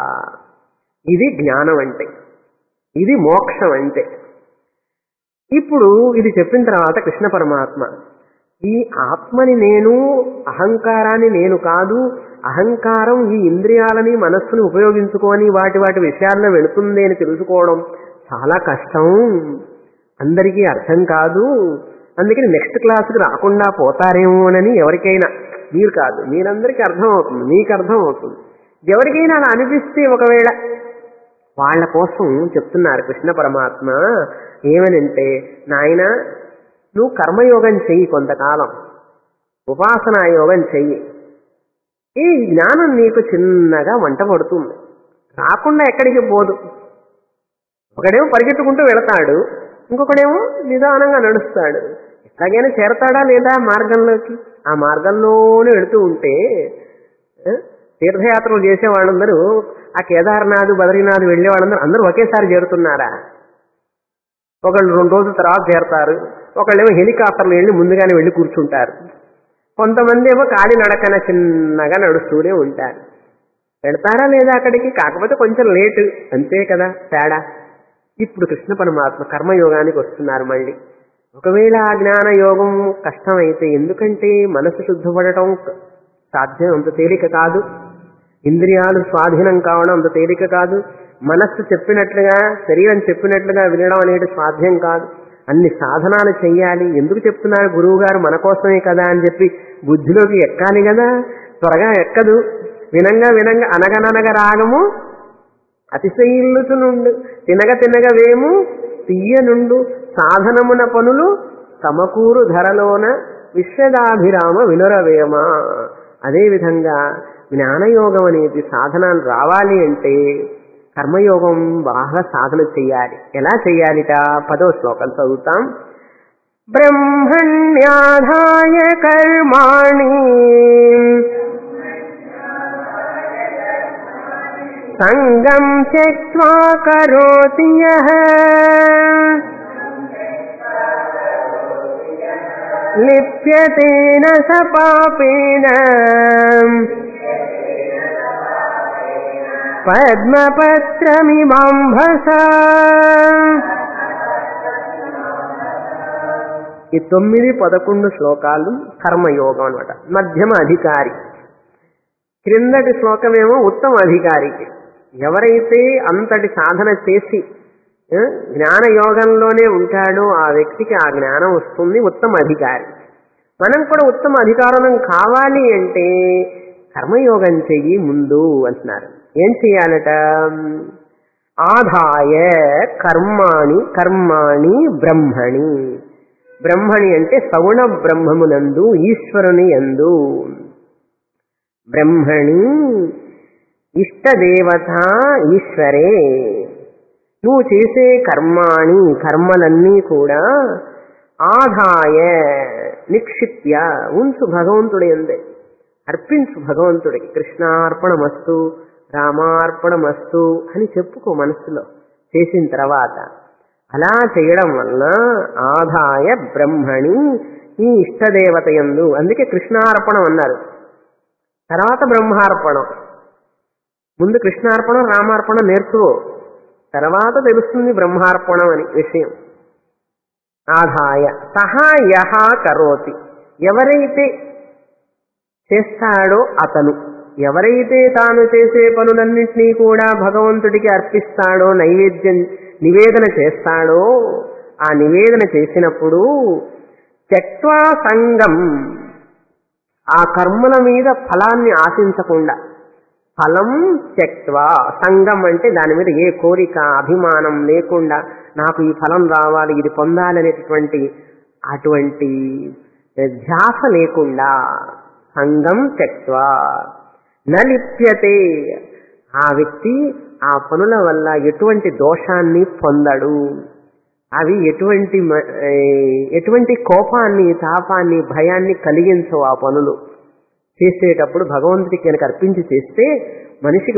ఇది జ్ఞానం అంటే ఇది మోక్షం అంటే ఇప్పుడు ఇది చెప్పిన తర్వాత కృష్ణ పరమాత్మ ఈ ఆత్మని నేను అహంకారాన్ని నేను కాదు అహంకారం ఈ ఇంద్రియాలని మనస్సుని ఉపయోగించుకొని వాటి వాటి విషయాల్లో వెళుతుంది అని తెలుసుకోవడం చాలా కష్టం అందరికీ అర్థం కాదు అందుకని నెక్స్ట్ క్లాస్కి రాకుండా పోతారేమోనని ఎవరికైనా మీరు కాదు మీరందరికీ అర్థం అవుతుంది మీకు అర్థం అవుతుంది ఎవరికైనా అలా అనిపిస్తే ఒకవేళ వాళ్ళ కోసం చెప్తున్నారు కృష్ణ పరమాత్మ ఏమనంటే నాయన నువ్వు కర్మయోగం చెయ్యి కొంతకాలం ఉపాసనా యోగం చెయ్యి ఈ జ్ఞానం నీకు చిన్నగా వంట పడుతుంది రాకుండా ఎక్కడికి పోదు ఒకడేమో పరిగెత్తుకుంటూ వెళతాడు ఇంకొకడేమో నిదానంగా నడుస్తాడు ఎట్లాగైనా చేరతాడా లేదా మార్గంలోకి ఆ మార్గంలోనే వెళుతూ ఉంటే ఆ, తీర్థయాత్రలు చేసే వాళ్ళందరూ ఆ కేదార్నాథ్ బద్రీనాథ్ వెళ్ళే వాళ్ళందరూ అందరూ ఒకేసారి చేరుతున్నారా ఒకళ్ళు రెండు రోజుల తర్వాత చేరతారు ఒకళ్ళేమో హెలికాప్టర్లు వెళ్ళి ముందుగానే వెళ్ళి కూర్చుంటారు కొంతమంది ఏమో కాలి నడకన చిన్నగా నడుస్తూనే ఉంటారు పెడతారా లేదా అక్కడికి కాకపోతే కొంచెం లేటు అంతే కదా తేడా ఇప్పుడు కృష్ణ పరమాత్మ కర్మయోగానికి వస్తున్నారు మళ్ళీ ఒకవేళ ఆ జ్ఞాన యోగం కష్టమైతే ఎందుకంటే మనసు శుద్ధపడటం సాధ్యం అంత తేలిక కాదు ఇంద్రియాలు స్వాధీనం కావడం అంత తేలిక కాదు మనస్సు చెప్పినట్లుగా శరీరం చెప్పినట్లుగా వినడం అనేది సాధ్యం కాదు అన్ని సాధనాలు చెయ్యాలి ఎందుకు చెప్తున్నారు గురువు గారు మన కోసమే కదా అని చెప్పి బుద్ధిలోకి ఎక్కాలి కదా త్వరగా ఎక్కదు వినంగా వినంగా అనగననగ రాగము అతిశయిల్లుతునుండు తినగ తినగ వేము తీయనుండు సాధనమున పనులు సమకూరు ధరలోన విశ్వదాభిరామ వినురవేమ అదేవిధంగా జ్ఞానయోగం అనేది సాధనాలు రావాలి అంటే కర్మయోగం బాగా సాధన చెయ్యాలి ఎలా చెయ్యాలిట పదో శ్లోకం చదువుతాం బ్రహ్మణ్యాధాయ కర్మాణి సంగం త్యక్వా కరోతి యః లిప్యతేన స పాపేన పద్మపత్రమిమాంభస ఈ తొమ్మిది పదకొండు శ్లోకాలు కర్మయోగం అనమాట మధ్యమ అధికారి క్రిందటి శ్లోకమేమో ఉత్తమ అధికారికి ఎవరైతే అంతటి సాధన చేసి ఆ, జ్ఞాన యోగంలోనే ఉంటాడో ఆ వ్యక్తికి ఆ జ్ఞానం వస్తుంది ఉత్తమ అధికారి మనం కూడా ఉత్తమ అధికారం కావాలి అంటే కర్మయోగం చెయ్యి ముందు అంటున్నారు ఏం చెయ్యాలట ఆదాయ కర్మాణి కర్మాణి బ్రహ్మణి బ్రహ్మణి అంటే సగుణ బ్రహ్మమునందు ఈశ్వరుని యందు బ్రహ్మణి ఇష్టదేవత ఈశ్వరే నువ్వు చేసే కర్మాణి కర్మలన్నీ కూడా ఆదాయ నిక్షిప్య ఉంచు భగవంతుడి అందే అర్పించు భగవంతుడికి కృష్ణార్పణమస్తు రామార్పణమస్తు అని చెప్పుకో మనస్సులో చేసిన తర్వాత అలా చేయడం వల్ల ఆదాయ బ్రహ్మణి ఈ ఇష్టదేవత యందు అందుకే కృష్ణార్పణం అన్నారు తర్వాత బ్రహ్మార్పణం ముందు కృష్ణార్పణం రామార్పణం నేర్చుకో తర్వాత తెలుస్తుంది బ్రహ్మార్పణం అని విషయం ఆదాయ సహా యహ కరోతి ఎవరైతే చేస్తాడో అతను ఎవరైతే తాను చేసే పనులన్నింటినీ కూడా భగవంతుడికి అర్పిస్తాడో నైవేద్యం నివేదన చేస్తాడో ఆ నివేదన చేసినప్పుడు త్యక్వా సంగం ఆ కర్మల మీద ఫలాన్ని ఆశించకుండా ఫలం త్యక్వా సంగం అంటే దాని మీద ఏ కోరిక అభిమానం లేకుండా నాకు ఈ ఫలం రావాలి ఇది పొందాలనేటటువంటి అటువంటి ధ్యాస లేకుండా సంగం త్యక్వా నలిప్యతే ఆ వ్యక్తి ఆ పనుల వల్ల ఎటువంటి దోషాన్ని పొందడు అవి ఎటువంటి మ- ఏ, ఎటువంటి కోపాన్ని తాపాన్ని భయాన్ని కలిగించవు ఆ పనులు చేసేటప్పుడు భగవంతుడికి కనుక అర్పించి చేస్తే మనిషికి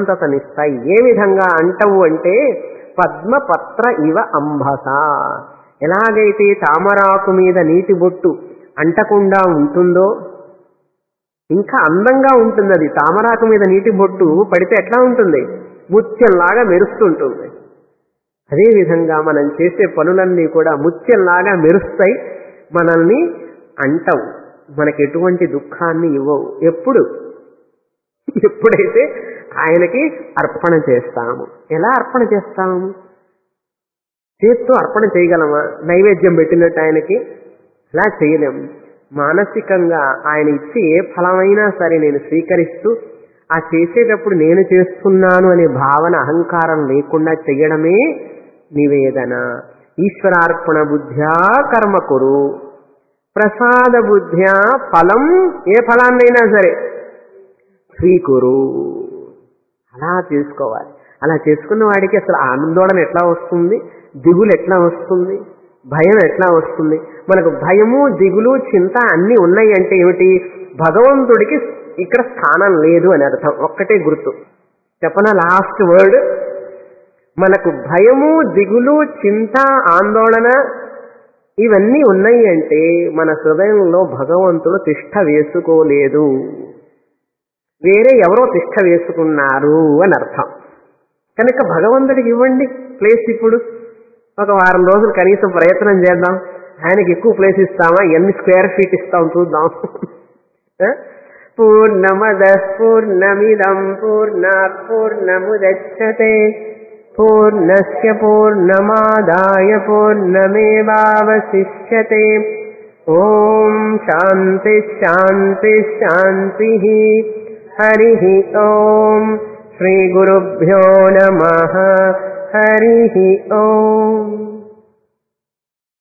ప్రశాంతతనిస్తాయి ఏ విధంగా అంటవు అంటే పద్మపత్ర ఇవ అంబస ఎలాగైతే తామరాకు మీద నీటి బొట్టు అంటకుండా ఉంటుందో ఇంకా అందంగా ఉంటుంది అది తామరాకు మీద నీటి బొట్టు పడితే ఎట్లా ఉంటుంది ముత్యంలాగా మెరుస్తుంటుంది అదేవిధంగా మనం చేసే పనులన్నీ కూడా ముత్యంలాగా మెరుస్తాయి మనల్ని అంటవు మనకి ఎటువంటి దుఃఖాన్ని ఇవ్వవు ఎప్పుడు ఎప్పుడైతే ఆయనకి అర్పణ చేస్తాము ఎలా అర్పణ చేస్తాము చేత్తో అర్పణ చేయగలమా నైవేద్యం పెట్టినట్టు ఆయనకి అలా చేయలేం మానసికంగా ఆయన ఇచ్చి ఏ ఫలమైనా సరే నేను స్వీకరిస్తూ ఆ చేసేటప్పుడు నేను చేస్తున్నాను అనే భావన అహంకారం లేకుండా చెయ్యడమే నివేదన ఈశ్వరార్పణ బుద్ధ్యా కర్మ కురు ప్రసాద బుద్ధ్యా ఫలం ఏ ఫలాన్నైనా సరే స్వీకురు అలా చేసుకోవాలి అలా చేసుకున్న వాడికి అసలు ఆందోళన ఎట్లా వస్తుంది దిగులు ఎట్లా వస్తుంది భయం ఎట్లా వస్తుంది మనకు భయము దిగులు చింత అన్నీ ఉన్నాయి అంటే ఏమిటి భగవంతుడికి ఇక్కడ స్థానం లేదు అని అర్థం ఒక్కటే గుర్తు చెప్పన లాస్ట్ వర్డ్ మనకు భయము దిగులు చింత ఆందోళన ఇవన్నీ ఉన్నాయి అంటే మన హృదయంలో భగవంతుడు తిష్ట వేసుకోలేదు వేరే ఎవరో తిష్ట వేసుకున్నారు అని అర్థం కనుక భగవంతుడికి ఇవ్వండి ప్లేస్ ఇప్పుడు ఒక వారం రోజులు కనీసం ప్రయత్నం చేద్దాం ఆయనకి ఎక్కువ ప్లేస్ ఇస్తామా ఎన్ని స్క్వేర్ ఫీట్ ఇస్తాం చూద్దాం పూర్ణమద పూర్ణమిదం పూర్ణాత్ పూర్ణముదచ్చతే పూర్ణస్య పూర్ణమాదాయ పూర్ణమేవావశిష్యతే ఓం శాంతి శాంతి శాంతి హరి ఓం శ్రీ గురుభ్యో నమ హరి ఓం